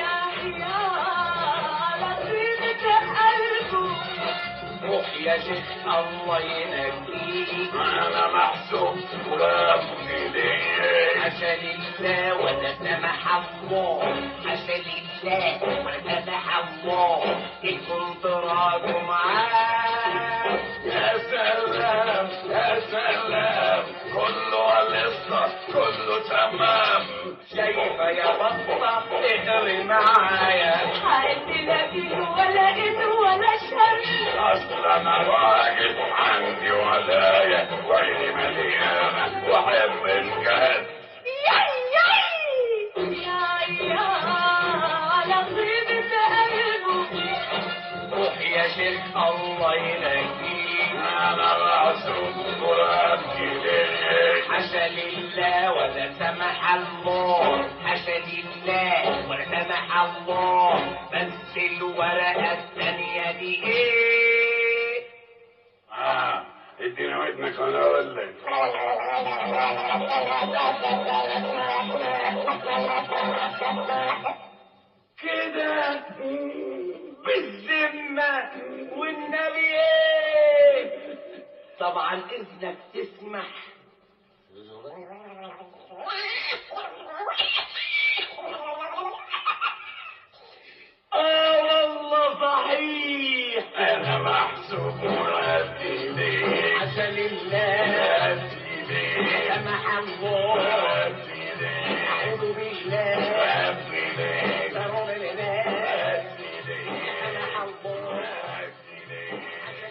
روح يا شيخ الله ينجيك انا محسوب وربي ليك عشان الله ولا سمح الله عشان الله ولا سمح الله إن كنت راجل معاه يا سلام يا سلام كله خلصنا كله تمام شايفة يا بطة اقري معايا حياتي لا فيه ولا إثم ولا شر اصل انا راجل عندي ولاية وعيني مليانة واحب الجهد ياي ياي يا يا على طيبة قلبه روح يا شيخ الله ينجيك انا معصوم وربي ليك حاشا لله ولا سمح الله حاشا لله ولا سمح الله بس الورقة الثانية دي ايه؟ اه ادينا ودنك وانا اقول لك كده بالذمة والنبي ايه طبعا اذنك تسمح اه والله صحيح انا محسوب وربي ليك عشان الله ربي ليك سمح الله ربي ليك اعوذ بالله ربي ليك ضرب الله ربي ليك سمح الله ربي ليك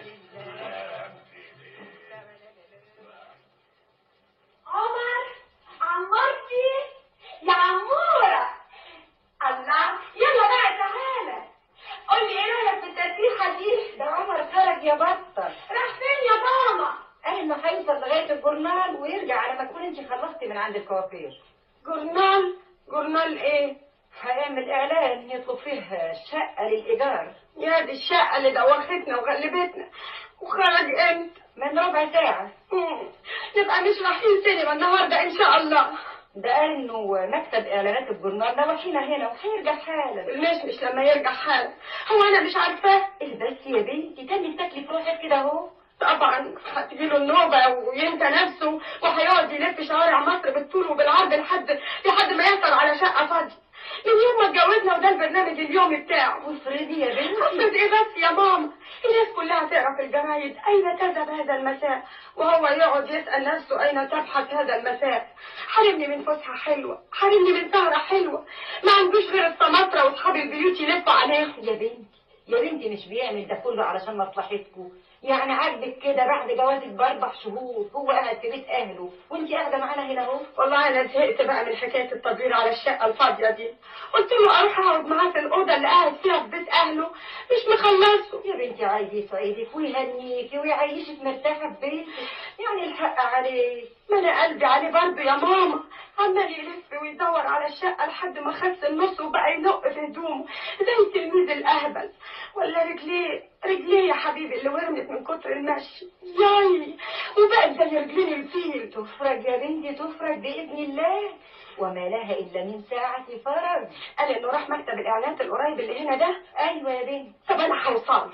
عمر عمرتي يا عمورة الله يلا بقى تعالى قول لي ايه رايك في التسبيحه دي ده عمر خرج يا بطل راح فين يا ماما احنا هيوصل لغايه الجورنال ويرجع على ما تكون انت خلصتي من عند الكوافير جورنال جورنال ايه هيعمل اعلان يطلب فيه شقه للايجار يا دي الشقه اللي دوختنا وغلبتنا وخرج امتى من ربع ساعه مم. نبقى مش رايحين سينما النهارده ان شاء الله ده قال انه مكتب اعلانات الجورنال نواحينا هنا وهيرجع حالا مش مش لما يرجع حالا هو انا مش عارفاه ايه بس يا بنتي تاني تاكلي في روحك كده اهو طبعا هتجيله النوبة وينسى نفسه وهيقعد يلف شوارع مصر بالطول وبالعرض لحد لحد ما يحصل على شقة فاضية من يوم ما اتجوزنا وده البرنامج اليومي بتاعه وافرضي يا بنتي افرض ايه بس يا ماما الناس كلها تقرا في الجرايد اين تذهب هذا المساء وهو يقعد يسال نفسه اين تبحث هذا المساء حرمني من فسحه حلوه حرمني من سهره حلوه ما عندوش غير السماتره واصحاب البيوت يلفوا عليها يا بنتي يا بنتي مش بيعمل ده كله علشان مصلحتكم يعني عاجبك كده بعد جوازك باربع شهور هو قاعد في بيت اهله وانت قاعده معانا هنا اهو والله انا زهقت بقى من حكايه التدوير على الشقه الفاضيه دي قلت له اروح اقعد معاه في الاوضه اللي قاعد فيها في بيت اهله مش مخلصه يا بنتي عايز يسعدك ويهنيكي ويعيشك مرتاحه في بيتك يعني الحق عليه ما انا قلبي عليه برضه يا ماما عمال يلف ويدور على الشقه لحد ما خس النص وبقى ينق في هدومه زي التلميذ الاهبل ولا رجليه رجليه يا حبيبي اللي ورمت من كتر المشي ياي وبقت زي رجلين الفيل تفرج يا بنتي تفرج باذن الله وما لها الا من ساعه فرج قال انه راح مكتب الاعلانات القريب اللي هنا ده ايوه يا بنتي طب انا هوصل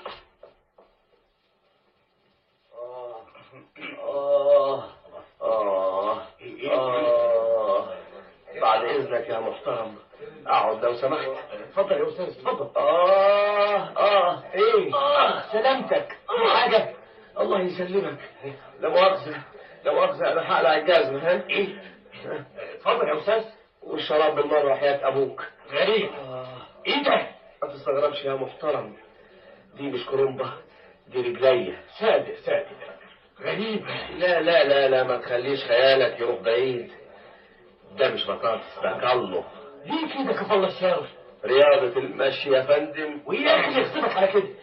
آه آه آه بعد إذنك يا محترم أقعد لو سمحت اتفضل يا أستاذ اتفضل آه آه إيه آه سلامتك في حاجة الله يسلمك لا مؤاخذة لا مؤاخذة أنا هقلع الجزمة ها إيه اتفضل يا أستاذ والشراب بالمرة وحياة أبوك غريب إيه ده؟ ما تستغربش يا محترم دي مش كرومبة دي رجلية صادق صادق غريب لا لا لا لا ما تخليش خيالك يروح بعيد ده مش بطاطس ده كله ليه كده كفالة الشر رياضة المشي يا فندم ويا اخي يخصبك على كده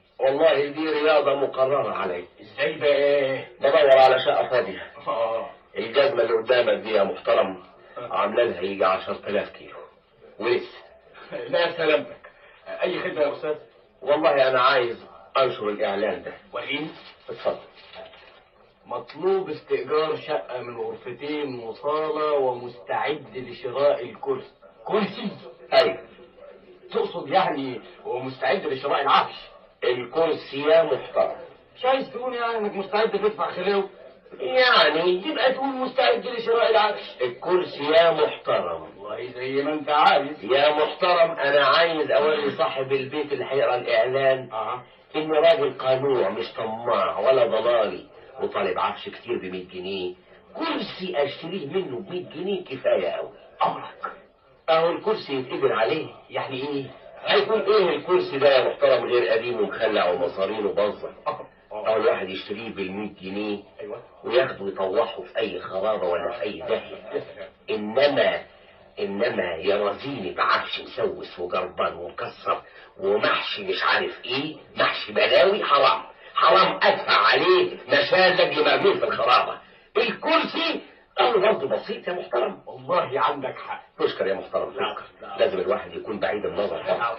والله دي رياضة مقررة علي ازاي بقى بدور على شقة فاضية الجزمة اللي قدامك دي يا محترم عاملة لها يجي 10000 كيلو ولسه لا سلامتك اي خدمه يا استاذ والله انا عايز انشر الاعلان ده وريني اتفضل مطلوب استئجار شقة من غرفتين وصالة ومستعد لشراء الكرسي كرسي؟ ايوه تقصد يعني ومستعد لشراء العفش الكرسي يا محترم مش عايز تقول يعني انك مستعد تدفع خلاوي يعني تبقى تقول مستعد لشراء العفش الكرسي يا محترم والله زي ما انت عايز يا محترم انا عايز اوري صاحب البيت اللي هيقرا الاعلان اه ان راجل قنوع مش طماع ولا ضلالي وطالب عفش كتير ب 100 جنيه كرسي اشتريه منه ب 100 جنيه كفايه قوي امرك اهو الكرسي يتقدر عليه يعني ايه هيكون ايه الكرسي ده يا محترم غير قديم ومخلع ومصارينه باظه اهو الواحد يشتريه بال 100 جنيه ايوه وياخده يطوحه في اي خرابه ولا في اي داهيه انما انما يرازيني بعفش مسوس وجربان ومكسر ومحشي مش عارف ايه محشي بلاوي حرام حرام ادفع عليه مشازج لمرميه في الخرابه الكرسي امر برضه بسيط يا محترم والله عندك حق تشكر يا محترم تشكر لازم الواحد يكون بعيد النظر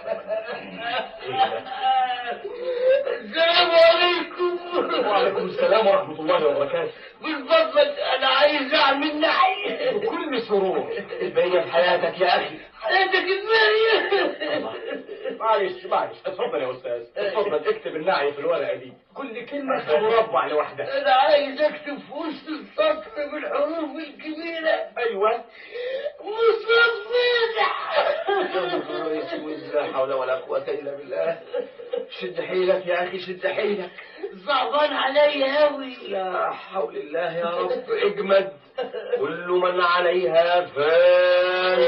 السلام عليكم وعليكم السلام ورحمة الله وبركاته من فضلك انا عايز اعمل نحي بكل سرور البقية في حياتك يا أخي حياتك ازاي معلش معلش اتفضل يا أستاذ اتفضل اكتب النعي في الورقة دي كل كلمة في مربع لوحدها انا عايز اكتب في وسط السطر بالحروف الكبيرة أيوه مصفح يا نهار اسود لا حول ولا قوة إلا بالله شد حيلك يا أخي شد حيلك صعبان عليا اوي لا حول الله يا رب اجمد كل من عليها فان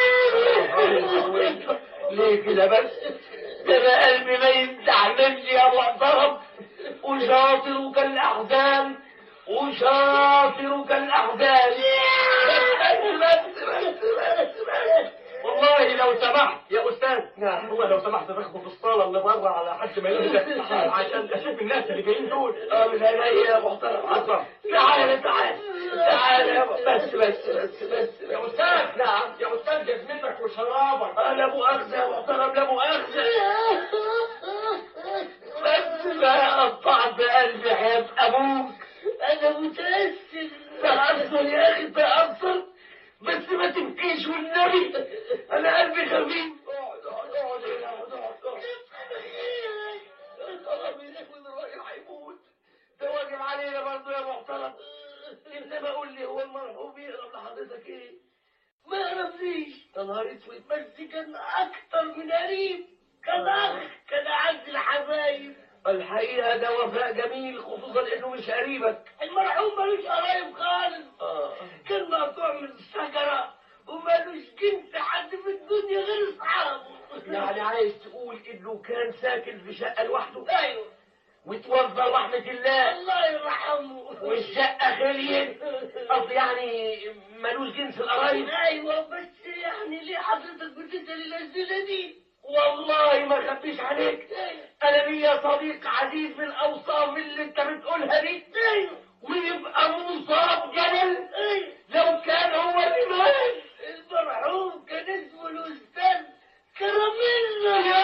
ليه كده بس ده انا قلبي ما يستحملش يا محترم وشاطر كالاحزان وشاطر كالاحزان بس بس بس بس والله لو سمحت يا أستاذ والله لو سمحت تاخده في الصالة اللي بره على حد ما يجي عشان أشوف الناس اللي جايين دول اه من عينيا يا محترم حصل تعالى تعالى تعالى يا بس بس بس بس يا أستاذ نعم يا أستاذ جزمتك وشرابك لا مؤاخذة يا محترم لا مؤاخذة بس ما قطعت قلبي حياة أبوك أنا متأثر تأثر يا أخي تأثر بس ما تبكيش والنبي أنا قلبي خفيف اقعد اقعد اقعد هنا، اقعد اقعد اقعد طلب منك من الراجل هيموت ده واجب علينا برضه يا محترم انما قول لي هو المرحوم يقرب لحضرتك ايه؟ ما يعرفنيش يا نهار اسود بس كان اكتر من قريب كان اخ كان اعز الحبايب الحقيقه ده وفاء جميل خصوصا انه مش قريبك المرحوم ملوش قرايب خالص كان مقطوع من الشجره ومالوش جنس حد في الدنيا غير اصحابه يعني عايز تقول انه كان ساكن في شقه لوحده ايوه وتوفى رحمة الله الله يرحمه والشقة خليت قصدي يعني ملوش جنس القرايب ايوه بس يعني ليه حضرتك بتسأل الأسئلة دي؟ والله ما خبيش عليك انا ليا صديق عزيز بالاوصاف اللي انت بتقولها دي ويبقى مصاب جلل لو كان هو اللي مات المرحوم كان اسمه الاستاذ كراميلا يا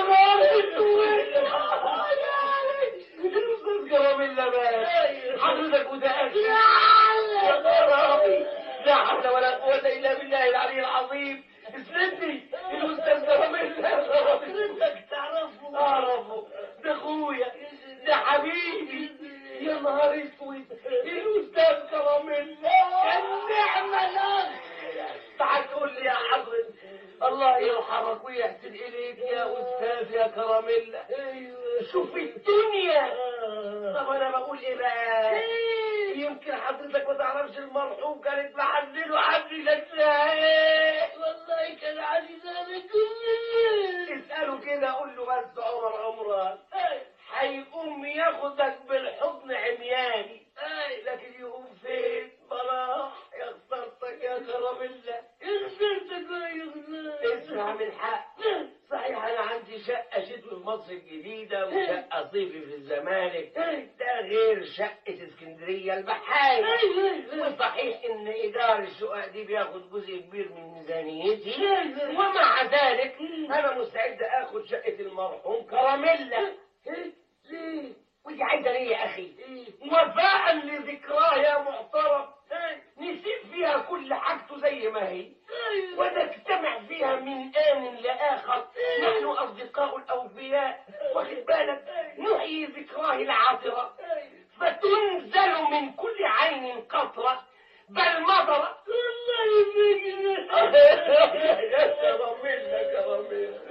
راجل الاستاذ كراميلا مات حضرتك متاكد يا خرابي لا حول ولا قوه الا بالله العلي العظيم اسندني الاستاذ كراميلا يا خرابي حضرتك تعرفه اعرفه ده اخويا ده حبيبي يا نهار اسود الاستاذ كراميلا النعمه الاخ تعال تقول لي يا حضرتك الله يرحمك ويحسن اليك يا استاذ يا كراميلا شوف الدنيا طب انا بقول ايه بقى يمكن حضرتك ما تعرفش المرحوم كانت محزنه حبي شكلها ايه والله كان عزيز انا كل اساله كده قول له بس عمر عمران هيقوم ياخدك بالحضن عمياني لكن يقوم فين براح يا خسارتك يا كراميلا يا خسارتك يا خسارتك اسمع من حق صحيح انا عندي شقه شتوي في مصر الجديدة وشقة صيفي في الزمالك ده غير شقة اسكندرية البحاري وصحيح إن إيجار الشقق دي بياخد جزء كبير من ميزانيتي ومع ذلك أنا مستعد آخد شقة المرحوم كراميلا ليه؟ ودي عايزة ليه يا أخي؟ وفاء لذكراه يا محترم نسيب فيها كل حاجته زي ما هي ونجتمع فيها من آن لآخر نحن أصدقاء الأوفياء واخد بالك نحيي ذكراه العاطرة فتنزل من كل عين قطرة بل مطرة الله يبارك يا كراميلا كراميلا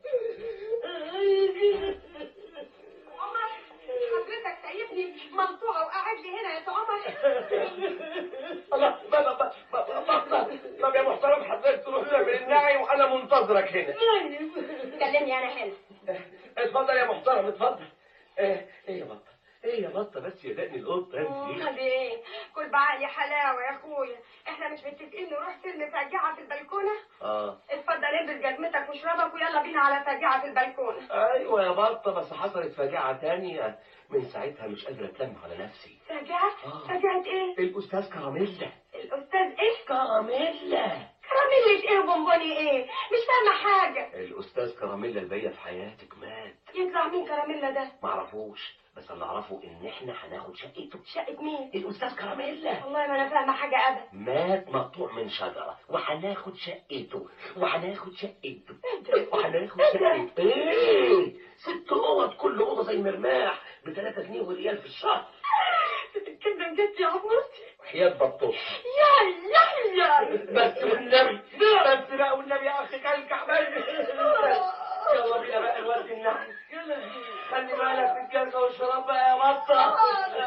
عمر حضرتك سايبني منطوعة وقاعد لي هنا يا سي عمر الله ما ما ما ما ما ما طب يا محترم حضرتك تروح تعمل النعي وانا منتظرك هنا كلمني انا هنا اتفضل يا محترم اتفضل ايه ايه يا بطه ايه يا بطه بس يا دقني القطه انت خلي ايه كل بعقلي حلاوة يا اخويا احنا مش متفقين نروح فيلم فاجعة في البلكونة اه اتفضل البس جزمتك وشربك ويلا بينا على فاجعة في البلكونة ايوه يا بطه بس حصلت فاجعه تانية من ساعتها مش قادر اتلم على نفسي فاجعة فاجعة ايه الاستاذ كراميلا الاستاذ ايه كراميلا كراميلة ايه وبونبوني ايه مش فاهمة حاجة الاستاذ كراميلا الباقيه في حياتك مات يطلع مين كراميلا ده معرفوش بس اللي اعرفه ان احنا هناخد شقته شقة مين الاستاذ كراميلا والله ما انا فاهمة حاجة ابدا مات مقطوع من شجرة وهناخد شقته وهناخد شقته وهناخد شقته ايه ست اوض كل اوضه زي مرماح ب 3 جنيه وريال في الشهر كده جت يا عمرتي حياة بطوح يا يا يا بس والنبي بس بقى والنبي يا اخي كلكع بس يلا بينا بقى الوقت النحل خلي بالك في الكركه والشراب بقى يا بطه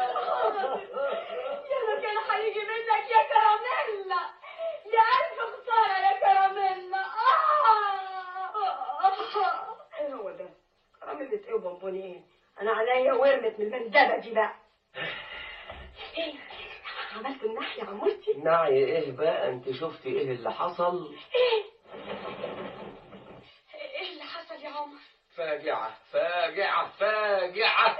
يلا كان هيجي منك يا كراميلا يا ألف خسارة يا كراميلا آه. ايه هو ده؟ كراميلا ايه وبونبوني ايه؟ انا عليا ورمت من المندبة دي بقى ايه عملت الناحية عمرتي؟ نعي ايه بقى انت شفتي ايه اللي حصل ايه؟ ايه اللي حصل يا عمر؟ فاجعة فاجعة فاجعة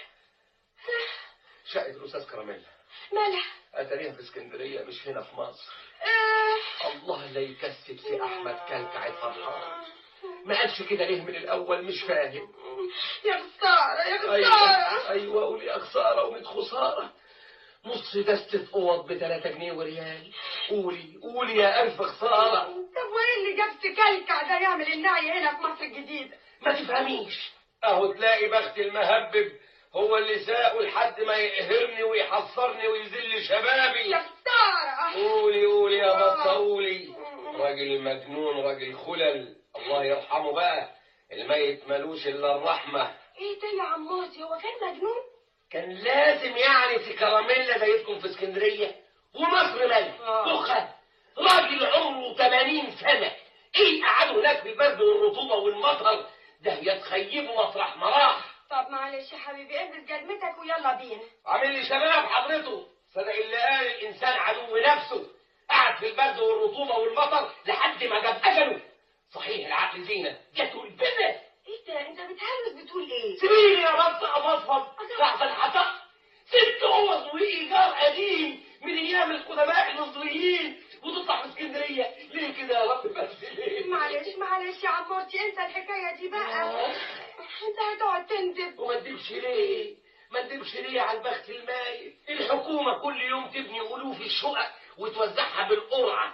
شقة الأستاذ كراميلا مالها؟ أتاريها في اسكندرية مش هنا في مصر ايه؟ الله لا يكسب في أحمد كلكعة فرحان ما قالش كده ليه من الأول مش فاهم يا خسارة يا أيوة خسارة أيوة قولي يا خسارة وميت خسارة نص دستة أوض بتلاتة جنيه وريال قولي قولي يا ألف خسارة طب وايه اللي جاب سكلكع ده يعمل النعي هنا في مصر الجديدة؟ ما تفهميش أهو تلاقي بخت المهبب هو اللي ساقه لحد ما يقهرني ويحصرني ويذل شبابي يا خسارة قولي قولي يا بطة قولي راجل مجنون راجل خلل الله يرحمه بقى الميت ملوش إلا الرحمة ايه ده يا عماتي هو كان مجنون؟ كان لازم يعني في كراميلا زيكم في اسكندرية ومصر مالي دخل راجل عمره 80 سنة ايه قعدوا هناك في البرد والرطوبة والمطر ده يتخيبوا مطرح ما راح طب معلش يا حبيبي البس جزمتك ويلا بينا عامل لي شباب حضرته صدق اللي قال الانسان عدو نفسه قعد في البرد والرطوبة والمطر لحد ما جاب اجله صحيح العقل زينة جاته البنة ايه ده انت بتهلس بتقول ايه؟ سيبيني يا رب افضفض تحت الحطب ست اوض وايجار قديم من ايام القدماء المصريين وتطلع في اسكندريه ليه كده يا رب بس ليه؟ معلش معلش يا عمورتي انسى الحكاية دي بقى انت هتقعد تندب وما تدبش ليه؟ ما تدبش ليه على البخت المايت؟ الحكومه كل يوم تبني الوف الشقق وتوزعها بالقرعه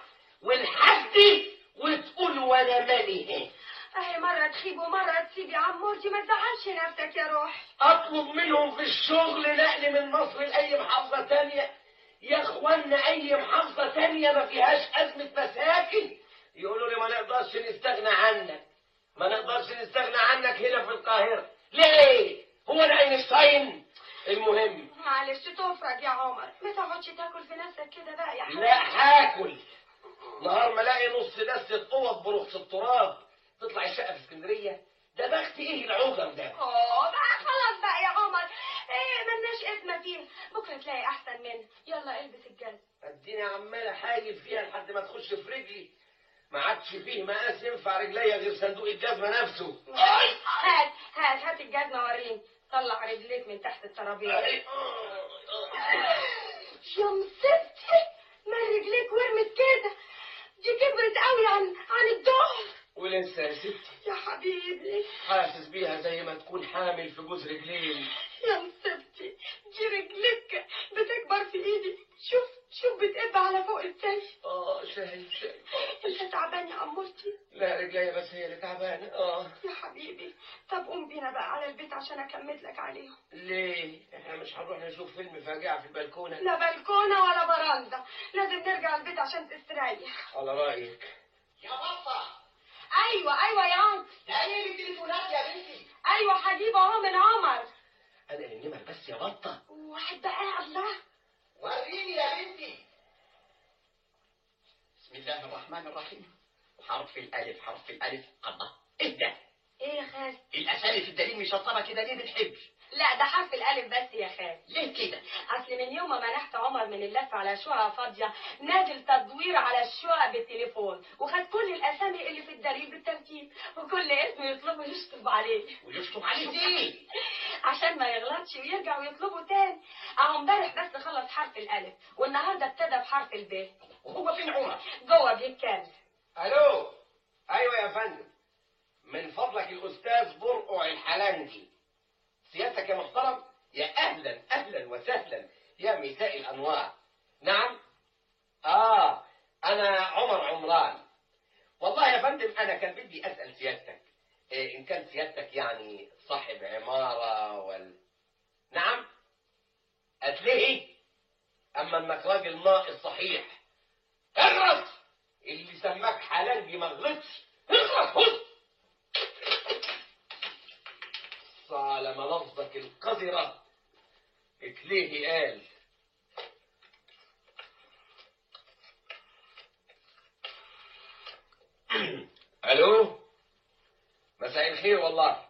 والحد وتقول وانا مالي اهي مرة تخيب ومرة تسيب يا عمورتي ما تزعلش نفسك يا روح اطلب منهم في الشغل نقل من مصر لاي محافظه تانية يا اخوانا اي محافظه تانية ما فيهاش ازمه مساكن يقولوا لي ما نقدرش نستغنى عنك ما نقدرش نستغنى عنك هنا في القاهره ليه هو انا اينشتاين المهم معلش تفرج يا عمر ما تقعدش تاكل في نفسك كده بقى يا حبيبي لا هاكل نهار ما الاقي نص دستة اوض برخص التراب تطلع الشقه في اسكندريه ده بخت ايه العجر ده اه بقى خلاص بقى يا عمر ايه ملناش اسم فيها بكره تلاقي احسن منها يلا البس الجزمة اديني عمال احايل فيها لحد ما تخش في رجلي ما عادش فيه مقاس ينفع رجليا غير صندوق الجزمه نفسه هات هات الجزمه وريني طلع رجليك من تحت الترابيزه يا مصيبتي ما رجليك ورمت كده دي كبرت قوي عن عن الظهر ولسه يا ستي يا حبيبي حاسس بيها زي ما تكون حامل في جوز رجلين يا مصيبتي دي رجلك بتكبر في ايدي شوف شوف بتقب على فوق ازاي اه شايف شايف انت تعبان يا امورتي لا رجليا بس هي اللي تعبانه اه يا حبيبي طب قوم بينا بقى على البيت عشان اكمل لك عليهم ليه احنا مش هنروح نشوف فيلم فاجعه في البلكونه لا بلكونه ولا براندا لازم نرجع البيت عشان تستريح على رايك يا بابا ايوه ايوه يا عم تعالي لي تليفونات يا بنتي ايوه هجيب اهو من عمر انا النمر بس يا بطه واحد بقى الله وريني يا بنتي بسم الله الرحمن الرحيم حرف الالف حرف الالف الله ايه ده ايه يا خال الاسامي في الدليل مشطبه كده ليه بتحب لا ده حرف الالف بس يا خال ليه كده اصل من يوم ما منحت عمر من اللف على شقق فاضيه نازل تدوير على الشقق بالتليفون وخد كل الاسامي اللي في الدليل بالترتيب وكل اسم يطلبه يشطب عليه ويشطب عليه ليه عشان ما يغلطش ويرجع ويطلبه تاني اهو امبارح بس خلص حرف الالف والنهارده ابتدى بحرف الب وهو فين عمر جوه بيتكلم الو ايوه يا فندم من فضلك الاستاذ برقع الحلنجي سيادتك يا محترم يا اهلا اهلا وسهلا يا مساء الانوار نعم اه انا عمر عمران والله يا فندم انا كان بدي اسال سيادتك إيه ان كان سيادتك يعني صاحب عماره ولا نعم هتلاقي اما انك راجل ناقص صحيح اغرس اللي سماك حلنجي ما غلطش اغرس خد على ملفظك القذرة اتليه قال الو مساء الخير والله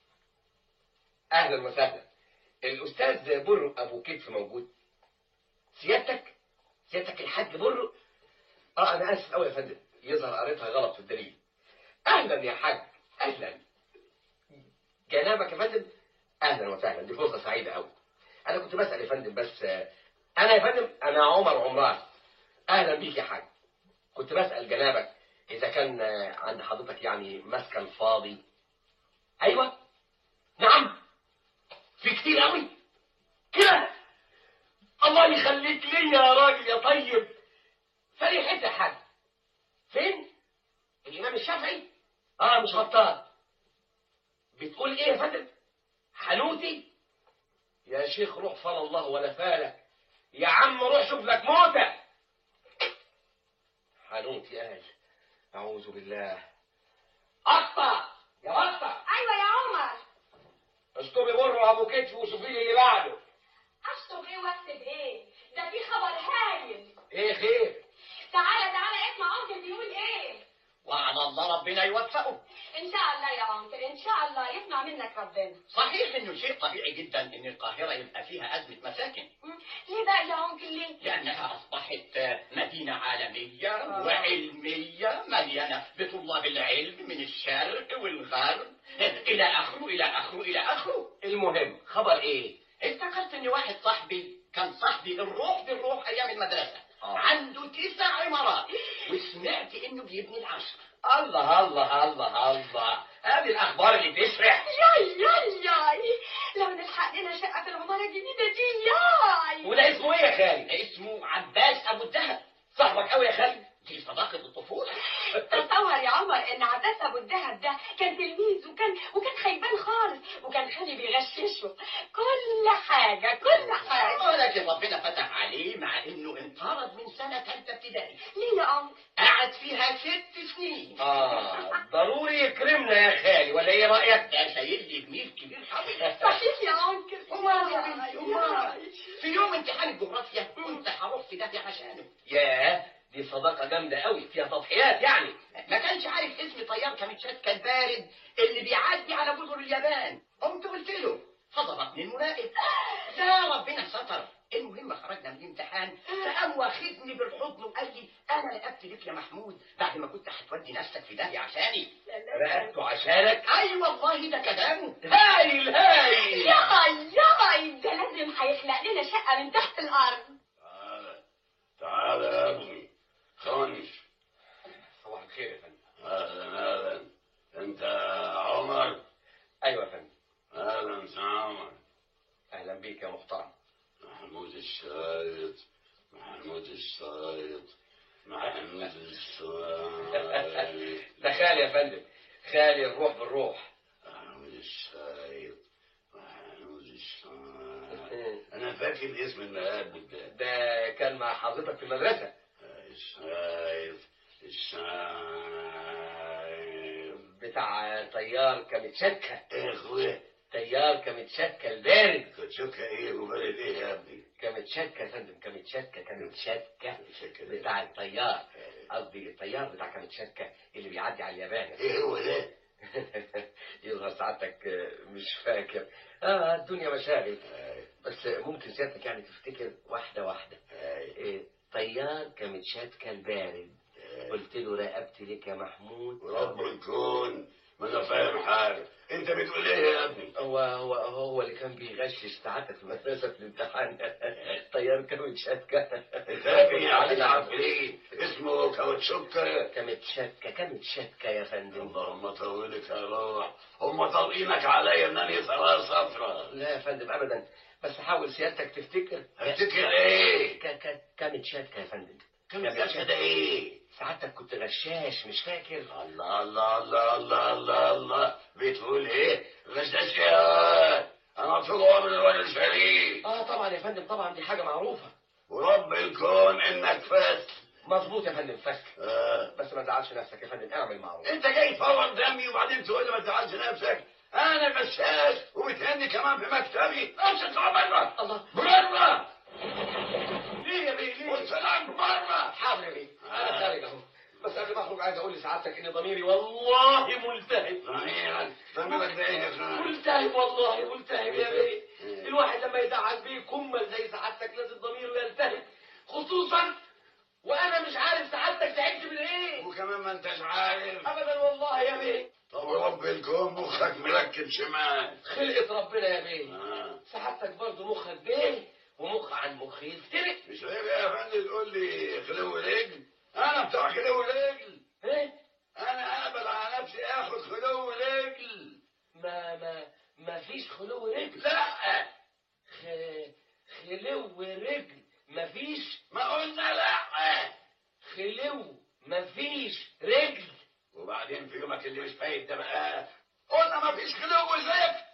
اهلا وسهلا الاستاذ برو ابو كتف موجود سيادتك سيادتك الحاج برو اه انا اسف قوي يا فندم يظهر قريتها غلط في الدليل اهلا يا حاج اهلا جنابك يا فندم اهلا وسهلا دي فرصه سعيده قوي انا كنت بسال يا فندم بس آه، انا يا فندم انا عمر عمران اهلا بيك يا حاج كنت بسال جنابك اذا كان آه، عند حضرتك يعني مسكن فاضي ايوه نعم في كتير قوي كده الله يخليك لي يا راجل يا طيب فريحة يا حاج فين الامام الشافعي اه مش غطان بتقول ايه يا فندم حنوتي يا شيخ روح فلا الله ولا فالك يا عم روح شوف لك موتة حنوتي قال اعوذ بالله قطع يا قطع ايوه يا عمر اشطبي بره ابو كتف وشوفي لي اللي بعده اشطب ايه واكتب ايه ده في خبر هايل ايه خير تعالى تعالى اسمع انكل بيقول ايه وعلى الله ربنا يوفقه ان شاء الله يا انكل ان شاء الله يسمع منك ربنا صحيح انه شيء طبيعي جدا ان القاهره يبقى فيها ازمه مساكن ليه بقى يا انكل ليه لأنها أصبحت مدينة عالمية وعلمية مليانة بطلاب العلم من الشرق والغرب إلى آخره إلى آخره إلى آخره المهم خبر إيه؟ افتكرت إن واحد صاحبي كان صاحبي الروح بالروح أيام المدرسة عنده تسع عمارات وسمعت إنه بيبني العشر الله الله الله الله هذه الأخبار اللي تسرح ياي ياي ياي لو نلحق لنا شقه في العماره الجديده دي ياي وده اسمه ايه يا خالد؟ ده اسمه عباس ابو الدهب صاحبك قوي يا خالد دي صداقة الطفولة تصور يا عمر ان عباس ابو الدهب ده كان تلميذ وكان وكان خيبان خالص وكان خالي بيغششه كل حاجه كل حاجه ولكن ربنا فتح عليه مع انه انطرد من سنة ثالثة ابتدائي ليه يا عمر قعد فيها ست سنين اه ضروري يكرمنا يا خالي ولا ايه رأيك؟ ده شايل لي جميل كبير قوي صحيح يا انكل أمال يا بنتي أمال في يوم امتحان الجغرافيا كنت هروح في داهية عشانه ياه دي صداقة جامدة قوي فيها تضحيات يعني ما كانش عارف اسم طيار كاميتشاتكا البارد اللي بيعدي على جزر اليابان قمت قلت له فضربني المراقب يا ربنا ستر المهم خرجنا من الامتحان فقام واخدني بالحضن وقال لي انا رقبت لك يا محمود بعد ما كنت هتودي نفسك في داهيه عشاني رقبته عشانك اي والله ده كلامه هايل سهر تعالى تعالى يا ابني خونش صباح الخير يا فندم اهلا اهلا انت عمر ايوه يا فندم اهلا انت عمر اهلا بيك يا محترم محمود الشايط محمود الشايط محمود الشايط ده خالي يا فندم خالي الروح بالروح محمود الشايط محمود الشايط انا فاكر اسم المقابل ده ده كان مع حضرتك في المدرسة الشايط الشايط بتاع طيار كمتشكة ايه يا اخويا طيار كمتشكة البارد كتشوكة ايه وبلد ايه يا ابني كمتشكة يا فندم كمتشكة كمتشكة بتاع الطيار قصدي الطيار بتاع كمتشكة اللي بيعدي على اليابان ايه هو ده يظهر سعادتك مش فاكر اه الدنيا مشاغل بس ممكن سيادتك يعني تفتكر واحدة واحدة إيه طيار كمتشكة البارد قلت له رقبتي لك يا محمود رب الكون ما انا فاهم حاجه انت بتقول ايه يا ابني هو هو هو اللي كان بيغشش ساعتك في المدرسة في الامتحان طيار كمتشكة فاكر يا علي العفريت اسمه كاوتشوكة كمتشكة كمتشكة يا فندم اللهم طولك يا روح هم طالقينك عليا انني ثراء صفرة لا يا فندم ابدا بس حاول سيادتك تفتكر افتكر ايه ك ك كمتشكة يا فندم كمتشكة ده ايه سعادتك كنت غشاش مش فاكر الله الله الله الله الله الله بتقول ايه غشاش يا انا طول عمري راجل شريف اه طبعا يا فندم طبعا دي حاجة معروفة ورب الكون انك فاس مظبوط يا فندم فك آه. بس ما تزعلش نفسك يا فندم اعمل معروف انت جاي تفور دمي وبعدين تقول لي ما تزعلش نفسك انا غشاش وبتهني كمان في مكتبي امشي اطلع بره الله بره ليه يا بيه ليه والسلام بره حاضر يا بيه انا خارج اهو بس قبل ما اخرج عايز اقول لسعادتك ان ضميري والله ملتهب ضميرك ضميرك ده ايه يا فندم ملتهب والله ملتهب يا بيه الواحد لما يزعل بيه كمل زي سعادتك لازم ضميره يلتهب خصوصا وانا مش عارف سعادتك تعبت من ايه وكمان ما انتش عارف ابدا والله يا بيه طب رب الكون مخك مركب شمال خلقة ربنا يا بيه آه. سعادتك برضه مخك بيه ومخ عن مخ يفترق مش عيب يا فندم تقول لي خلو رجل انا بتاع خلو رجل ايه انا اقبل على نفسي اخد خلو رجل ما ما ما فيش خلو رجل لا خ... خلو رجل ما فيش ما قلنا لا خلو ما فيش رجل وبعدين في يومك اللي مش فايت ده بقى قلنا ما فيش خلو زفت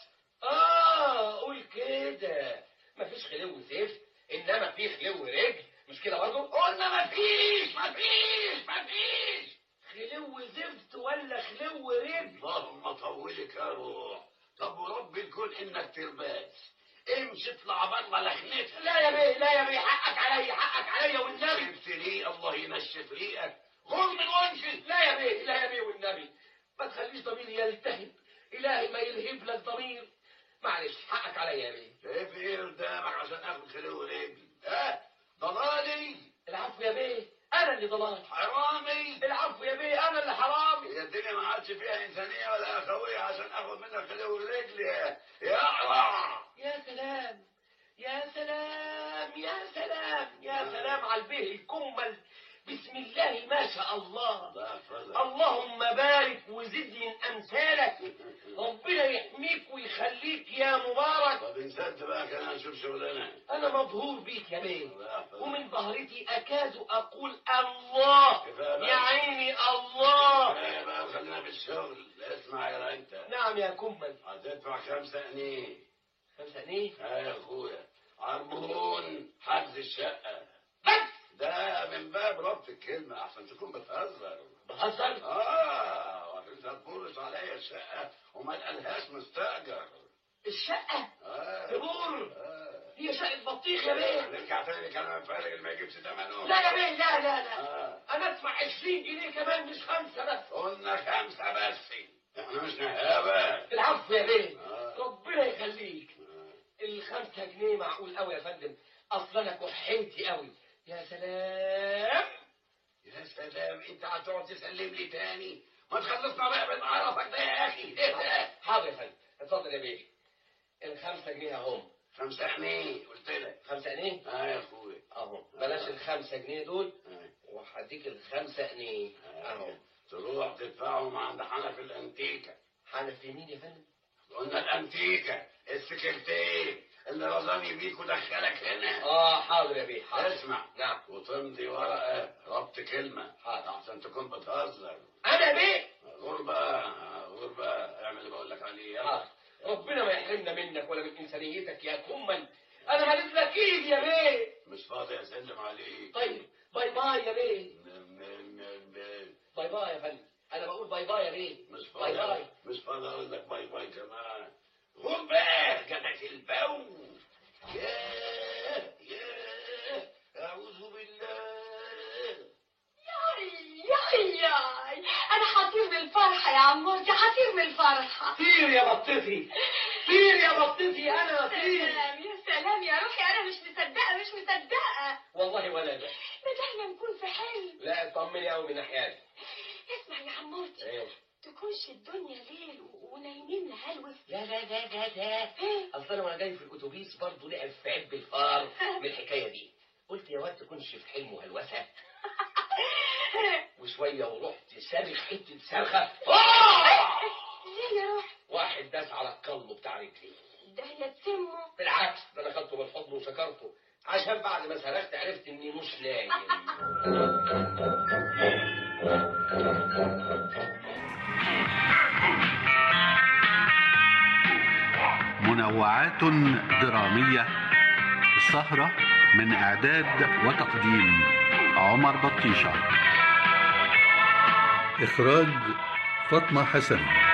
اه قول كده ما فيش خلو زفت انما في خلو رجل مش كده برضه قلنا ما فيش ما فيش ما فيش خلو زفت ولا خلو رجل اللهم طولك يا روح طب ورب الكون انك ترباس امشي اطلع بره لخنتك لا يا بيه لا يا بيه حقك عليا حقك عليا والنبي جبت ليه الله ينشف ريقك خذ من وجهي لا يا بيه لا يا بيه والنبي ما تخليش ضميري يلتهب الهي ما يلهب لك ضمير معلش حقك عليا يا بيه شايف ايه قدامك عشان اخد خلو رجل ها ضلالي العفو يا بيه انا اللي ضلال حرامي العفو يا بيه انا اللي حرامي هي الدنيا ما عادش فيها انسانيه ولا اخويه عشان اخد منك خلو رجل يا يا اقرع يا سلام يا سلام يا سلام يا سلام على البيه الكمل بسم الله ما شاء الله الله يحفظك اللهم بارك وزد من امثالك ربنا يحميك ويخليك يا مبارك طب انسانت بقى كان هنشوف شغلنا انا مبهور بيك يا بيه الله يحفظك ومن ظهرتي اكاد اقول الله كفاية بقى. يا عيني الله ايه بقى خلينا في الشغل اسمع يا انت نعم يا كمل هتدفع خمسة جنيه خمسة جنيه ها يا اخويا عربون حجز الشقة بس ده من باب ربط الكلمة احسن تكون بتهزر بهزر اه وانت تبرش عليا الشقة وما تقالهاش مستأجر الشقة اه تبور اه هي شقة بطيخ يا بيه نرجع تاني لكلام الفارغ اللي ما يجيبش ثمنه لا يا بيه لا لا لا آه. انا ادفع 20 جنيه كمان مش خمسة بس قلنا خمسة بس احنا مش نهابة العفو يا بيه آه. ربنا يخليك الخمسة جنيه معقول قوي يا فندم اصل انا كحيتي قوي يا سلام يا سلام انت هتقعد تسلم لي تاني ما تخلصنا بقى من عرفك ده يا اخي حاضر يا فندم اتفضل يا بيه الخمسة جنيه اهم خمسة جنيه قلت لك خمسة جنيه اه يا اخويا اهو بلاش الخمسة جنيه دول وهديك الخمسة جنيه اهو تروح تدفعهم عند حنفي الانتيكة حنفي مين يا فندم؟ قلنا الانتيكة السكرتير اللي رضاني بيك ودخلك هنا اه حاضر يا بيه حاضر اسمع نعم وتمضي ورقة ربط كلمة احسن تكون بتهزر انا بيه غربة غربة اعمل اللي بقول لك عليه يلا. حاضر ربنا ما يحرمنا منك ولا من انسانيتك يا كمل انا ماليش لك ايد يا بيه مش فاضي اسلم عليك طيب باي باي يا بيه م- م- م- باي باي يا فندم انا بقول باي باي يا بيه مش باي باي فاضي مش فاضي اقول لك باي باي كمان غربة جاتك البو ياه ياه اعوذ بالله ياي ياي ياي انا هطير من الفرحه يا عمورتي هطير من الفرحه طير يا بطتي طير يا بطتي انا طير سلام يا سلام يا روحي انا مش مصدقه مش مصدقه والله ولا ده بدأنا نكون في حلم لا اطمني قوي من ناحيتي اسمع يا عمورتي ايه تكونش الدنيا ليل و- ونايمين نهلوس لا لا لا لا لا اصل انا وانا جاي في الاتوبيس برضه لقى في عب الفار من الحكايه دي قلت يا واد تكونش في حلم وهلوسه وشويه ورحت صارخ حته صرخه آه! ليه يا روحي واحد داس على القلب بتاع رجلي ده هي تسمه بالعكس ده انا خدته بالحضن وشكرته عشان بعد ما صرخت عرفت اني مش نايم منوعات درامية السهرة من إعداد وتقديم عمر بطيشة إخراج فاطمة حسن